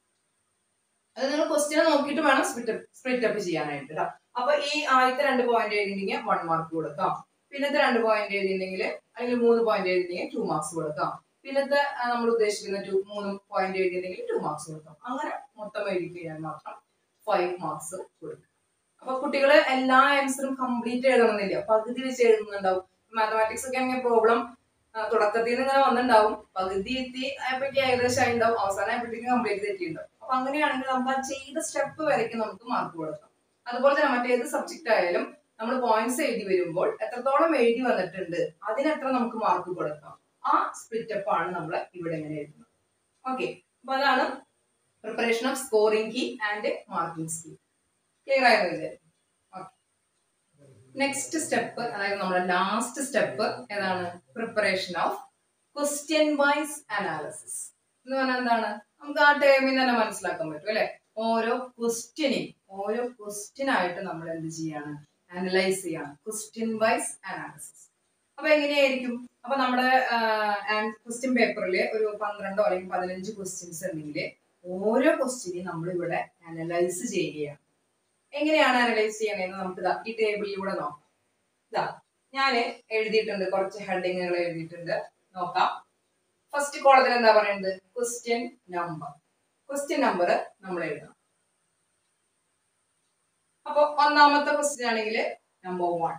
അത് നിങ്ങൾ ക്വസ്റ്റ്യൻ നോക്കിയിട്ട് വേണം സ്പിറ്റപ്പ് സ്പ്ലിറ്റപ്പ് ചെയ്യാനായിട്ട് ട്ടോ. അപ്പൊ ഈ ആദ്യത്തെ രണ്ട് പോയിന്റ് എഴുതിയിട്ടുണ്ടെങ്കിൽ വൺ മാർക്ക് കൊടുക്കാം പിന്നത്തെ രണ്ട് പോയിന്റ് എഴുതിയിട്ടുണ്ടെങ്കിൽ അല്ലെങ്കിൽ മൂന്ന് പോയിന്റ് എഴുതിയിട്ടുണ്ടെങ്കിൽ ടു മാർക്സ് കൊടുക്കാം പിന്നത്തെ ആ, നമ്മൾ ഉദ്ദേശിക്കുന്ന ടു മൂന്ന് പോയിന്റ് എഴുതിയിട്ടുണ്ടെങ്കിൽ ടു മാർക്സ് കൊടുക്കാം അങ്ങനെ മൊത്തം എഴുതി കഴിഞ്ഞാൽ മാത്രം ഫൈവ് മാർക്സ് കൊടുക്കും അപ്പൊ കുട്ടികൾ എല്ലാ ആൻസറും കംപ്ലീറ്റ് എഴുതണമെന്നില്ല പകുതി വെച്ച് എഴുതുന്നുണ്ടാവും മാത്തമാറ്റിക്സ് ഒക്കെ ആണെങ്കിൽ പ്രോബ്ലം തുടക്കത്തിൽ നിന്ന് ഇങ്ങനെ വന്നിട്ടുണ്ടാവും പകുതി എത്തി ആയപ്പോഴേക്കും ഏകദേശം ആയിട്ടുണ്ടാവും അവസാനം ആയപ്പോഴത്തേക്കും കംപ്ലീറ്റ് തെറ്റിയിട്ടുണ്ടാവും അപ്പൊ അങ്ങനെയാണെങ്കിൽ നമുക്ക് ആ ചെയ്ത സ്റ്റെപ്പ് വരയ്ക്ക് നമുക്ക് മാർക്ക് കൊടുക്കാം അതുപോലെ തന്നെ മറ്റേത് സബ്ജക്റ്റ് ആയാലും നമ്മൾ പോയിന്റ്സ് എഴുതി വരുമ്പോൾ എത്രത്തോളം എഴുതി വന്നിട്ടുണ്ട് അതിനെത്ര നമുക്ക് മാർക്ക് കൊടുക്കാം ആ സ്പ്ലിറ്റപ്പ് ആണ് നമ്മൾ ഇവിടെ ഇങ്ങനെ എഴുതുന്നത് ഓക്കെ അപ്പൊ അതാണ് preparation of scoring key and marking scheme clear ആയെന്ന് വിചാരിക്കും നെക്സ്റ്റ് സ്റ്റെപ്പ് അതായത് നമ്മുടെ ലാസ്റ്റ് സ്റ്റെപ്പ് ഏതാണ് preparation of question wise analysis എന്ന് പറഞ്ഞാൽ എന്താണ് നമുക്ക് ആ ടേമിൽ തന്നെ മനസ്സിലാക്കാൻ പറ്റും അല്ലെ ഓരോ ക്വസ്റ്റ്യനിങ് ഓരോ ക്വസ്റ്റ്യൻ ആയിട്ട് നമ്മൾ എന്ത് ചെയ്യാണ് അനലൈസ് ചെയ്യാണ് ക്വസ്റ്റ്യൻ വൈസ് അനാലിസിസ് അപ്പൊ എങ്ങനെയായിരിക്കും അപ്പൊ നമ്മുടെ ക്വസ്റ്റ്യൻ പേപ്പറിൽ ഒരു പന്ത്രണ്ടോ അല്ലെങ്കിൽ പതിനഞ്ച് ക്വസ്റ്റ്യൻസ് ഉണ്ടെങ്കിൽ ഓരോ ക്വസ്റ്റ്യനെയും നമ്മൾ ഇവിടെ അനലൈസ് ചെയ്യുകയാണ് എങ്ങനെയാണ് അനലൈസ് ചെയ്യണതെന്ന് നമുക്ക് ഇതാ ഈ ടേബിളിലൂടെ നോക്കാം ഇതാ ഞാൻ എഴുതിയിട്ടുണ്ട് കുറച്ച് ഹെഡിങ്ങുകൾ എഴുതിയിട്ടുണ്ട് നോക്കാം ഫസ്റ്റ് കോളത്തിൽ എന്താ പറയുന്നത് ക്വസ്റ്റ്യൻ നമ്പർ ക്വസ്റ്റ്യൻ നമ്പർ നമ്മൾ എഴുതണം അപ്പൊ ഒന്നാമത്തെ ക്വസ്റ്റ്യൻ ആണെങ്കിൽ നമ്പർ വൺ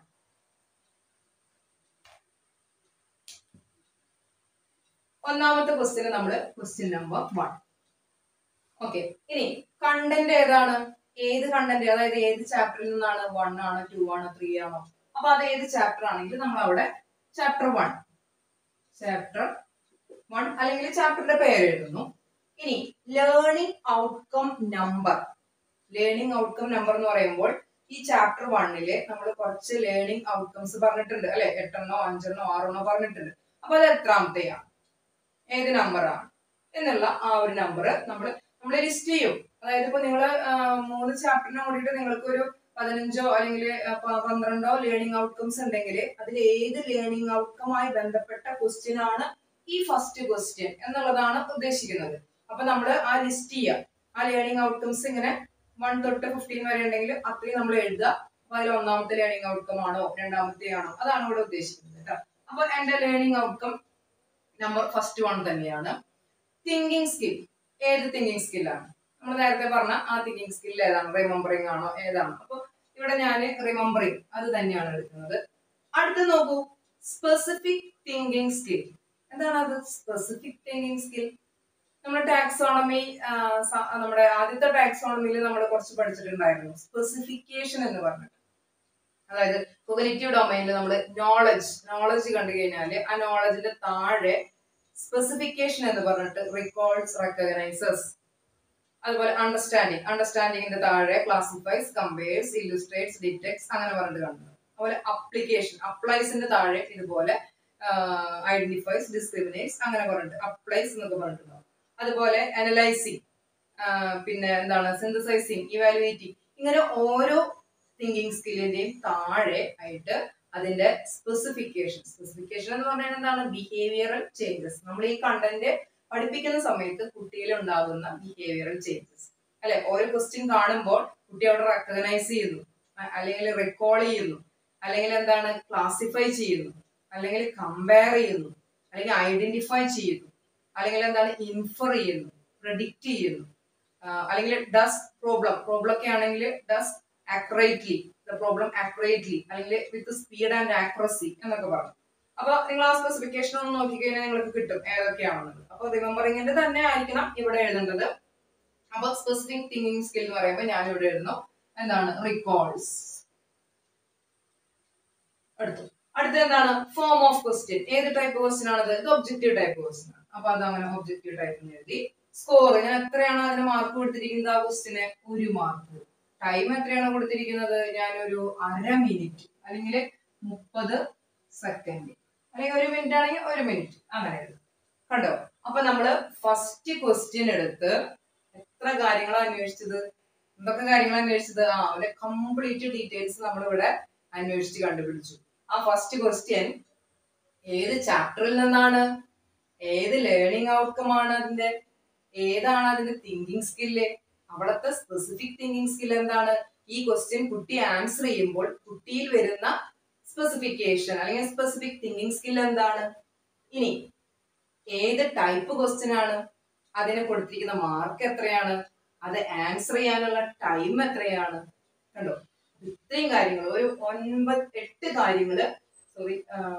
ഒന്നാമത്തെ ക്വസ്റ്റ്യൻ നമ്മൾ ക്വസ്റ്റ്യൻ നമ്പർ വൺ ഓക്കെ ഇനി കണ്ടന്റ് ഏതാണ് ഏത് കണ്ടന്റ് അതായത് ഏത് ചാപ്റ്ററിൽ നിന്നാണ് വൺ ആണ് ടു ആണ് ത്രീ ആണോ അപ്പൊ അത് ഏത് ചാപ്റ്റർ ആണെങ്കിൽ നമ്മൾ അവിടെ ചാപ്റ്റർ വൺ ചാപ്റ്റർ വൺ അല്ലെങ്കിൽ ചാപ്റ്ററിന്റെ പേര് എഴുതുന്നു ഇനി learning outcome number learning outcome number എന്ന് പറയുമ്പോൾ ഈ ചാപ്റ്റർ വണ്ണില് നമ്മൾ കുറച്ച് ലേണിംഗ് ഔട്ട്കംസ് പറഞ്ഞിട്ടുണ്ട് അല്ലെ എട്ടെണ്ണോ അഞ്ചെണ്ണോ ആറെണ്ണോ പറഞ്ഞിട്ടുണ്ട് അപ്പൊ അത് എത്രാമത്തെയാണ് ഏത് നമ്പറാണ് എന്നുള്ള ആ ഒരു നമ്പർ നമ്മൾ നമ്മൾ ലിസ്റ്റ് ചെയ്യും അതായത് ഇപ്പൊ നിങ്ങൾ മൂന്ന് ചാപ്റ്ററിനെ കൂടിയിട്ട് നിങ്ങൾക്ക് ഒരു പതിനഞ്ചോ അല്ലെങ്കിൽ പന്ത്രണ്ടോ ലേണിംഗ് ഔട്ട്കംസ് ഉണ്ടെങ്കിൽ അതിൽ ഏത് ലേണിംഗ് ഔട്ട്കമായി ബന്ധപ്പെട്ട ക്വസ്റ്റ്യൻ ആണ് ഈ ഫസ്റ്റ് ക്വസ്റ്റ്യൻ എന്നുള്ളതാണ് ഉദ്ദേശിക്കുന്നത് അപ്പൊ നമ്മൾ ആ ലിസ്റ്റ് ചെയ്യുക ആ ലേണിംഗ് ഔട്ട്കംസ് ഇങ്ങനെ വൺ തൊട്ട് ഫിഫ്റ്റീൻ വരെ ഉണ്ടെങ്കിൽ അത്രയും നമ്മൾ എഴുതുക അപ്പൊ അതിൽ ഒന്നാമത്തെ ലേണിംഗ് ഔട്ട്കം ആണോ രണ്ടാമത്തെ ആണോ അതാണ് ഇവിടെ ഉദ്ദേശിക്കുന്നത് കേട്ടോ അപ്പൊ എന്റെ learning outcome number first one തന്നെയാണ് തിങ്കിങ് സ്കിൽ ഏത് തിങ്കിങ് സ്കില്ലാണ് നമ്മൾ നേരത്തെ പറഞ്ഞ ആ തിങ്കിങ് സ്കിൽ ഏതാണ് റിമെമ്പറിങ് ആണോ ഏതാണ് അപ്പൊ ഇവിടെ ഞാൻ റിമെമ്പറിങ് അത് തന്നെയാണ് എടുക്കുന്നത് അടുത്ത് നോക്കൂ സ്പെസിഫിക് തിങ്കിങ് സ്കിൽ എന്താണ് അത് സ്പെസിഫിക് തിങ്കിങ് സ്കിൽ നമ്മുടെ ടാക്സോണമി നമ്മുടെ ആദ്യത്തെ ടാക്സോണമിയിൽ നമ്മൾ കുറച്ച് പഠിച്ചിട്ടുണ്ടായിരുന്നു സ്പെസിഫിക്കേഷൻ എന്ന് പറഞ്ഞിട്ട് അതായത് കൊഗ്നിറ്റീവ് ഡൊമൈനിൽ നമ്മൾ നോളജ് നോളജ് കണ്ടു കഴിഞ്ഞാൽ ആ നോളജിന്റെ താഴെ സ്പെസിഫിക്കേഷൻ എന്ന് പറഞ്ഞിട്ട് റിക്കോർഡ്സ് റെക്കഗ്നൈസസ് അതുപോലെ അണ്ടർസ്റ്റാൻഡിങ് അണ്ടർസ്റ്റാൻഡിങ്ങിന്റെ താഴെ ക്ലാസിഫൈസ് കമ്പയർസ് ഇല്ലുസ്ട്രേറ്റ്സ് ഡിറ്റക്ട്സ് അങ്ങനെ പറഞ്ഞിട്ട് കണ്ടു അതുപോലെ അപ്ലിക്കേഷൻ അപ്ലൈസിന്റെ താഴെ ഇതുപോലെ ഐഡന്റിഫൈസ് ഡിസ്ക്രിമിനേറ്റ്സ് അങ്ങനെ പറഞ്ഞിട്ട് അപ്ലൈസ് എന്നൊക്കെ പറഞ്ഞിട്ടുണ്ടാവും അതുപോലെ അനലൈസിങ് പിന്നെ എന്താണ് സിന്തസൈസിങ് ഇവാലുവേറ്റിംഗ് ഇങ്ങനെ ഓരോ തിങ്കിങ് സ്കില്ലിന്റെയും താഴെ ആയിട്ട് അതിന്റെ സ്പെസിഫിക്കേഷൻ സ്പെസിഫിക്കേഷൻ എന്ന് പറഞ്ഞാൽ എന്താണ് ബിഹേവിയറൽ ചേഞ്ചസ് നമ്മൾ ഈ കണ്ടന്റ് പഠിപ്പിക്കുന്ന സമയത്ത് കുട്ടിയിൽ ഉണ്ടാകുന്ന ബിഹേവിയറൽ ചേഞ്ചസ് അല്ലെ ഓരോ ക്വസ്റ്റ്യൻ കാണുമ്പോൾ കുട്ടി അവിടെ റെക്കഗ്നൈസ് ചെയ്യുന്നു അല്ലെങ്കിൽ റെക്കോൾ ചെയ്യുന്നു അല്ലെങ്കിൽ എന്താണ് ക്ലാസിഫൈ ചെയ്യുന്നു അല്ലെങ്കിൽ കമ്പയർ ചെയ്യുന്നു അല്ലെങ്കിൽ ഐഡന്റിഫൈ ചെയ്യുന്നു അല്ലെങ്കിൽ എന്താണ് ഇൻഫർ ചെയ്യുന്നു പ്രഡിക്റ്റ് ചെയ്യുന്നു അല്ലെങ്കിൽ ഡസ് പ്രോബ്ലം പ്രോബ്ലം ഒക്കെ ആണെങ്കിൽ does accurately the problem accurately അല്ലെങ്കിൽ വിത്ത് സ്പീഡ് ആൻഡ് ആക്യുറസി എന്നൊക്കെ പറഞ്ഞു അപ്പൊ നിങ്ങൾ ആ സ്പെസിഫിക്കേഷൻ ഒന്ന് നോക്കിക്കഴിഞ്ഞാൽ നിങ്ങൾക്ക് കിട്ടും ഏതൊക്കെയാണെന്നത് അപ്പൊ റിമെമ്പറിങ്ങിന്റെ തന്നെ ആയിരിക്കണം ഇവിടെ എഴുതേണ്ടത് അപ്പൊ സ്പെസിഫിക് തിങ്കിങ് സ്കിൽ എന്ന് പറയുമ്പോൾ ഞാൻ ഇവിടെ എഴുതുന്നു എന്താണ് റിക്കോൾസ് അടുത്തു അടുത്ത എന്താണ് ഫോം ഓഫ് ക്വസ്റ്റ്യൻ ഏത് ടൈപ്പ് ക്വസ്റ്റ്യൻ ആണത് ഇത് ഒബ്ജക്റ്റീവ് ടൈപ്പ് ക്വസ്റ്റ്യൻ ആണ് അപ്പൊ അത് അങ്ങനെ ഒബ്ജക്റ്റീവ് ടൈപ്പ് എന്ന് എഴുതി സ്കോർ ഞാൻ എത്രയാണ് അതിന് മാർക്ക് കൊടുത്തിരിക്കുന്നത് ആ ക്വസ്റ്റിന് ഒരു മാർക്ക് ടൈം എത്രയാണ് കൊടുത്തിരിക്കുന്നത് ഞാനൊരു അര മിനിറ്റ് അല്ലെങ്കിൽ മുപ്പത് സെക്കൻഡ് അല്ലെങ്കിൽ ഒരു മിനിറ്റ് ആണെങ്കിൽ ഒരു മിനിറ്റ് അങ്ങനെ എഴുതും കണ്ടോ അപ്പൊ നമ്മള് ഫസ്റ്റ് ക്വസ്റ്റ്യൻ എടുത്ത് എത്ര കാര്യങ്ങളാണ് അന്വേഷിച്ചത് എന്തൊക്കെ കാര്യങ്ങൾ അന്വേഷിച്ചത് ആ അവരുടെ കംപ്ലീറ്റ് ഡീറ്റെയിൽസ് നമ്മൾ ഇവിടെ അന്വേഷിച്ച് കണ്ടുപിടിച്ചു ആ ഫസ്റ്റ് ക്വസ്റ്റ്യൻ ഏത് ചാപ്റ്ററിൽ നിന്നാണ് ഏത് ലേണിംഗ് ഔട്ട്കം ആണ് അതിന്റെ ഏതാണ് അതിന്റെ തിങ്കിങ് സ്കില്ല് അവിടുത്തെ സ്പെസിഫിക് തിങ്കിങ് സ്കിൽ എന്താണ് ഈ ക്വസ്റ്റ്യൻ കുട്ടി ആൻസർ ചെയ്യുമ്പോൾ കുട്ടിയിൽ വരുന്ന സ്പെസിഫിക്കേഷൻ അല്ലെങ്കിൽ സ്പെസിഫിക് തിങ്കിങ് സ്കിൽ എന്താണ് ഇനി ഏത് ടൈപ്പ് ക്വസ്റ്റ്യൻ ആണ് അതിന് കൊടുത്തിരിക്കുന്ന മാർക്ക് എത്രയാണ് അത് ആൻസർ ചെയ്യാനുള്ള ടൈം എത്രയാണ് കണ്ടോ ഇത്രയും കാര്യങ്ങൾ ഒരു ഒൻപത് എട്ട് കാര്യങ്ങള് സോറി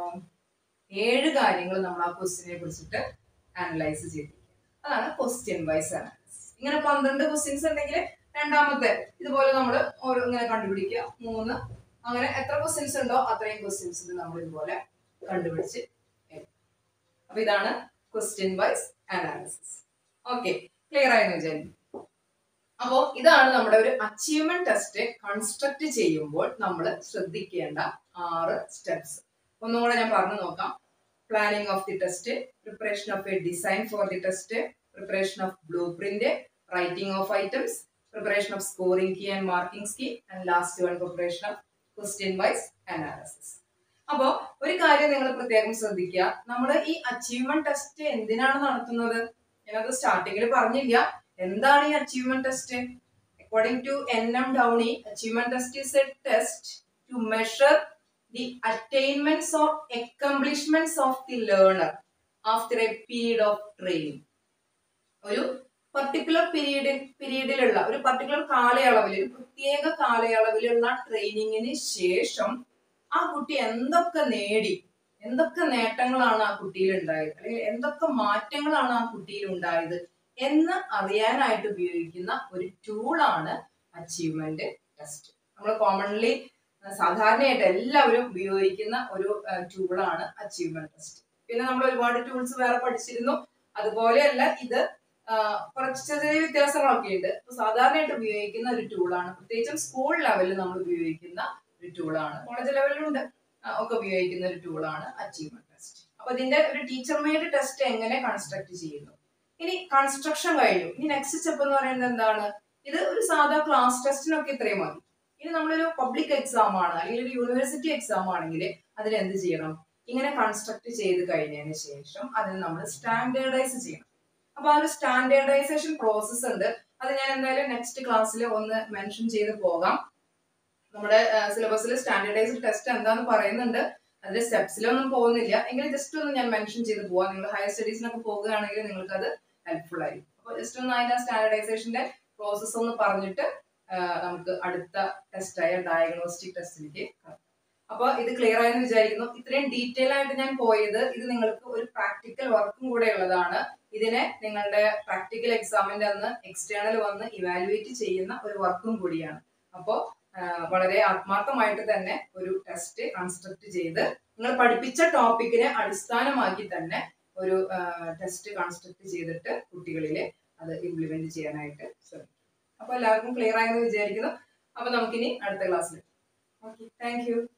ഏഴ് കാര്യങ്ങൾ നമ്മൾ ആ ക്വസ്റ്റിനെ കുറിച്ചിട്ട് അനലൈസ് ചെയ്തിരിക്കുക അതാണ് ക്വസ്റ്റ്യൻ വൈസ് അനാലിസിസ് ഇങ്ങനെ പന്ത്രണ്ട് ക്വസ്റ്റ്യൻസ് ഉണ്ടെങ്കിൽ രണ്ടാമത്തെ ഇതുപോലെ നമ്മൾ ഓരോ ഇങ്ങനെ കണ്ടുപിടിക്കുക മൂന്ന് അങ്ങനെ എത്ര ക്വസ്റ്റ്യൻസ് ഉണ്ടോ അത്രയും ക്വസ്റ്റ്യൻസിൽ നമ്മൾ ഇതുപോലെ കണ്ടുപിടിച്ച് എഴുതും. അപ്പൊ ഇതാണ് question wise analysis okay clear ആയെന്ന് വിചാരിക്കും അപ്പോ ഇതാണ് നമ്മുടെ ഒരു അച്ചീവ്മെന്റ് ടെസ്റ്റ് കൺസ്ട്രക്ട് ചെയ്യുമ്പോൾ നമ്മൾ ശ്രദ്ധിക്കേണ്ട ആറ് സ്റ്റെപ്സ് ഒന്നും കൂടെ ഞാൻ പറഞ്ഞു നോക്കാം planning of the test preparation of a design for the test preparation of blueprint writing of items preparation of scoring key and marking scheme and last one preparation of question wise analysis അപ്പോ ഒരു കാര്യം നിങ്ങൾ പ്രത്യേകം ശ്രദ്ധിക്കുക നമ്മൾ ഈ അച്ചീവ്മെന്റ് ടെസ്റ്റ് എന്തിനാണ് നടത്തുന്നത് ഞാനത് സ്റ്റാർട്ടിങ്ങിൽ പറഞ്ഞില്ല എന്താണ് ഈ achievement test according to N M Downie achievement test is a test to measure the attainments or accomplishments of the learner after a period of training ഒരു പർട്ടിക്കുലർ പീരീഡിൽ പീരീഡിലുള്ള ഒരു പർട്ടിക്കുലർ കാലയളവിൽ ഒരു പ്രത്യേക കാലയളവിലുള്ള ട്രെയിനിങ്ങിന് ശേഷം ആ കുട്ടി എന്തൊക്കെ നേടി എന്തൊക്കെ നേട്ടങ്ങളാണ് ആ കുട്ടിയിൽ ഉണ്ടായത് അല്ലെങ്കിൽ എന്തൊക്കെ മാറ്റങ്ങളാണ് ആ കുട്ടിയിൽ ഉണ്ടായത് എന്ന് അറിയാനായിട്ട് ഉപയോഗിക്കുന്ന ഒരു ടൂളാണ് അച്ചീവ്മെന്റ് ടെസ്റ്റ് നമ്മൾ കോമൺലി സാധാരണയായിട്ട് എല്ലാവരും ഉപയോഗിക്കുന്ന ഒരു ടൂളാണ് അച്ചീവ്മെന്റ് ടെസ്റ്റ് പിന്നെ നമ്മൾ ഒരുപാട് ടൂൾസ് വേറെ പഠിച്ചിരുന്നു അതുപോലെയല്ല ഇത് ആ, കുറച്ച് ചെറിയ വ്യത്യാസങ്ങളൊക്കെ ഉണ്ട് അപ്പൊ സാധാരണയായിട്ട് ഉപയോഗിക്കുന്ന ഒരു ടൂളാണ് പ്രത്യേകിച്ചും സ്കൂൾ ലെവലിൽ നമ്മൾ ഉപയോഗിക്കുന്ന ഒരു ടൂളാണ് കോളേജ് ലെവലിലുണ്ട് ആ, ഒക്കെ ഉപയോഗിക്കുന്ന ഒരു ടൂളാണ് അച്ചീവ്മെന്റ് ടെസ്റ്റ് അപ്പൊ ഇതിന്റെ ഒരു ടീച്ചർ മെയ്ഡ് ടെസ്റ്റ് എങ്ങനെ കൺസ്ട്രക്ട് ചെയ്യുന്നു ഇനി കൺസ്ട്രക്ഷൻ കഴിഞ്ഞു ഇനി നെക്സ്റ്റ് സ്റ്റെപ്പ് എന്ന് പറയുന്നത് എന്താണ് ഇത് ഒരു സാധാ ക്ലാസ് ടെസ്റ്റിനൊക്കെ ഇത്രയും മതി ഇനി നമ്മളൊരു പബ്ലിക് എക്സാം ആണ് അല്ലെങ്കിൽ ഒരു യൂണിവേഴ്സിറ്റി എക്സാം ആണെങ്കിൽ അതിന് എന്ത് ചെയ്യണം ഇങ്ങനെ കൺസ്ട്രക്ട് ചെയ്ത് കഴിഞ്ഞതിന് ശേഷം അതിന് നമ്മൾ സ്റ്റാൻഡേർഡൈസ് ചെയ്യണം അപ്പൊ ആ ഒരു സ്റ്റാൻഡേർഡൈസേഷൻ പ്രോസസ്സ് ഉണ്ട് അത് ഞാൻ എന്തായാലും നെക്സ്റ്റ് ക്ലാസ്സിൽ ഒന്ന് മെൻഷൻ ചെയ്ത് പോകാം നമ്മുടെ സിലബസിൽ സ്റ്റാൻഡേർഡൈസ്ഡ് ടെസ്റ്റ് എന്താന്ന് പറയുന്നുണ്ട് അതിന്റെ സ്റ്റെപ്സിലൊന്നും പോകുന്നില്ല എങ്കിലും ജസ്റ്റ് ഒന്ന് ഞാൻ മെൻഷൻ ചെയ്ത് പോവാം നിങ്ങൾ ഹയർ സ്റ്റഡീസിനൊക്കെ പോകുകയാണെങ്കിൽ നിങ്ങൾക്ക് അത് ഹെൽപ്ഫുൾ ആയിരിക്കും അപ്പോൾ ജസ്റ്റ് ഒന്ന് അതിന്റെ സ്റ്റാൻഡേർഡൈസേഷന്റെ പ്രോസസ്സ് ഒന്ന് പറഞ്ഞിട്ട് ആ, നമുക്ക് അടുത്ത ടെസ്റ്റായ ഡയഗ്നോസ്റ്റിക് ടെസ്റ്റിലേക്ക് കടക്കാം അപ്പോൾ ഇത് ക്ലിയർ ആയെന്ന് വിചാരിക്കുന്നു ഇത്രയും ഡീറ്റെയിൽ ആയിട്ട് ഞാൻ പോയത് ഇത് നിങ്ങൾക്ക് ഒരു പ്രാക്ടിക്കൽ വർക്കും കൂടെ ഉള്ളതാണ് ഇതിനെ നിങ്ങളുടെ പ്രാക്ടിക്കൽ എക്സാമിന്റെ അന്ന് എക്സ്റ്റേണൽ വന്ന് ഇവാലുവേറ്റ് ചെയ്യുന്ന ഒരു വർക്കും കൂടിയാണ് അപ്പോൾ വളരെ ആത്മാർത്ഥമായിട്ട് തന്നെ ഒരു ടെസ്റ്റ് കൺസ്ട്രക്ട് ചെയ്ത് നിങ്ങൾ പഠിപ്പിച്ച ടോപ്പിക്കിനെ അടിസ്ഥാനമാക്കി തന്നെ ഒരു ടെസ്റ്റ് കൺസ്ട്രക്ട് ചെയ്തിട്ട് കുട്ടികളിൽ അത് ഇംപ്ലിമെന്റ് ചെയ്യാനായിട്ട് ശ്രമിക്കും അപ്പോൾ എല്ലാവർക്കും ക്ലിയർ ആയെന്ന് വിചാരിക്കുന്നു അപ്പോൾ നമുക്കിനി അടുത്ത ക്ലാസ്സിൽ ഓക്കെ താങ്ക് യു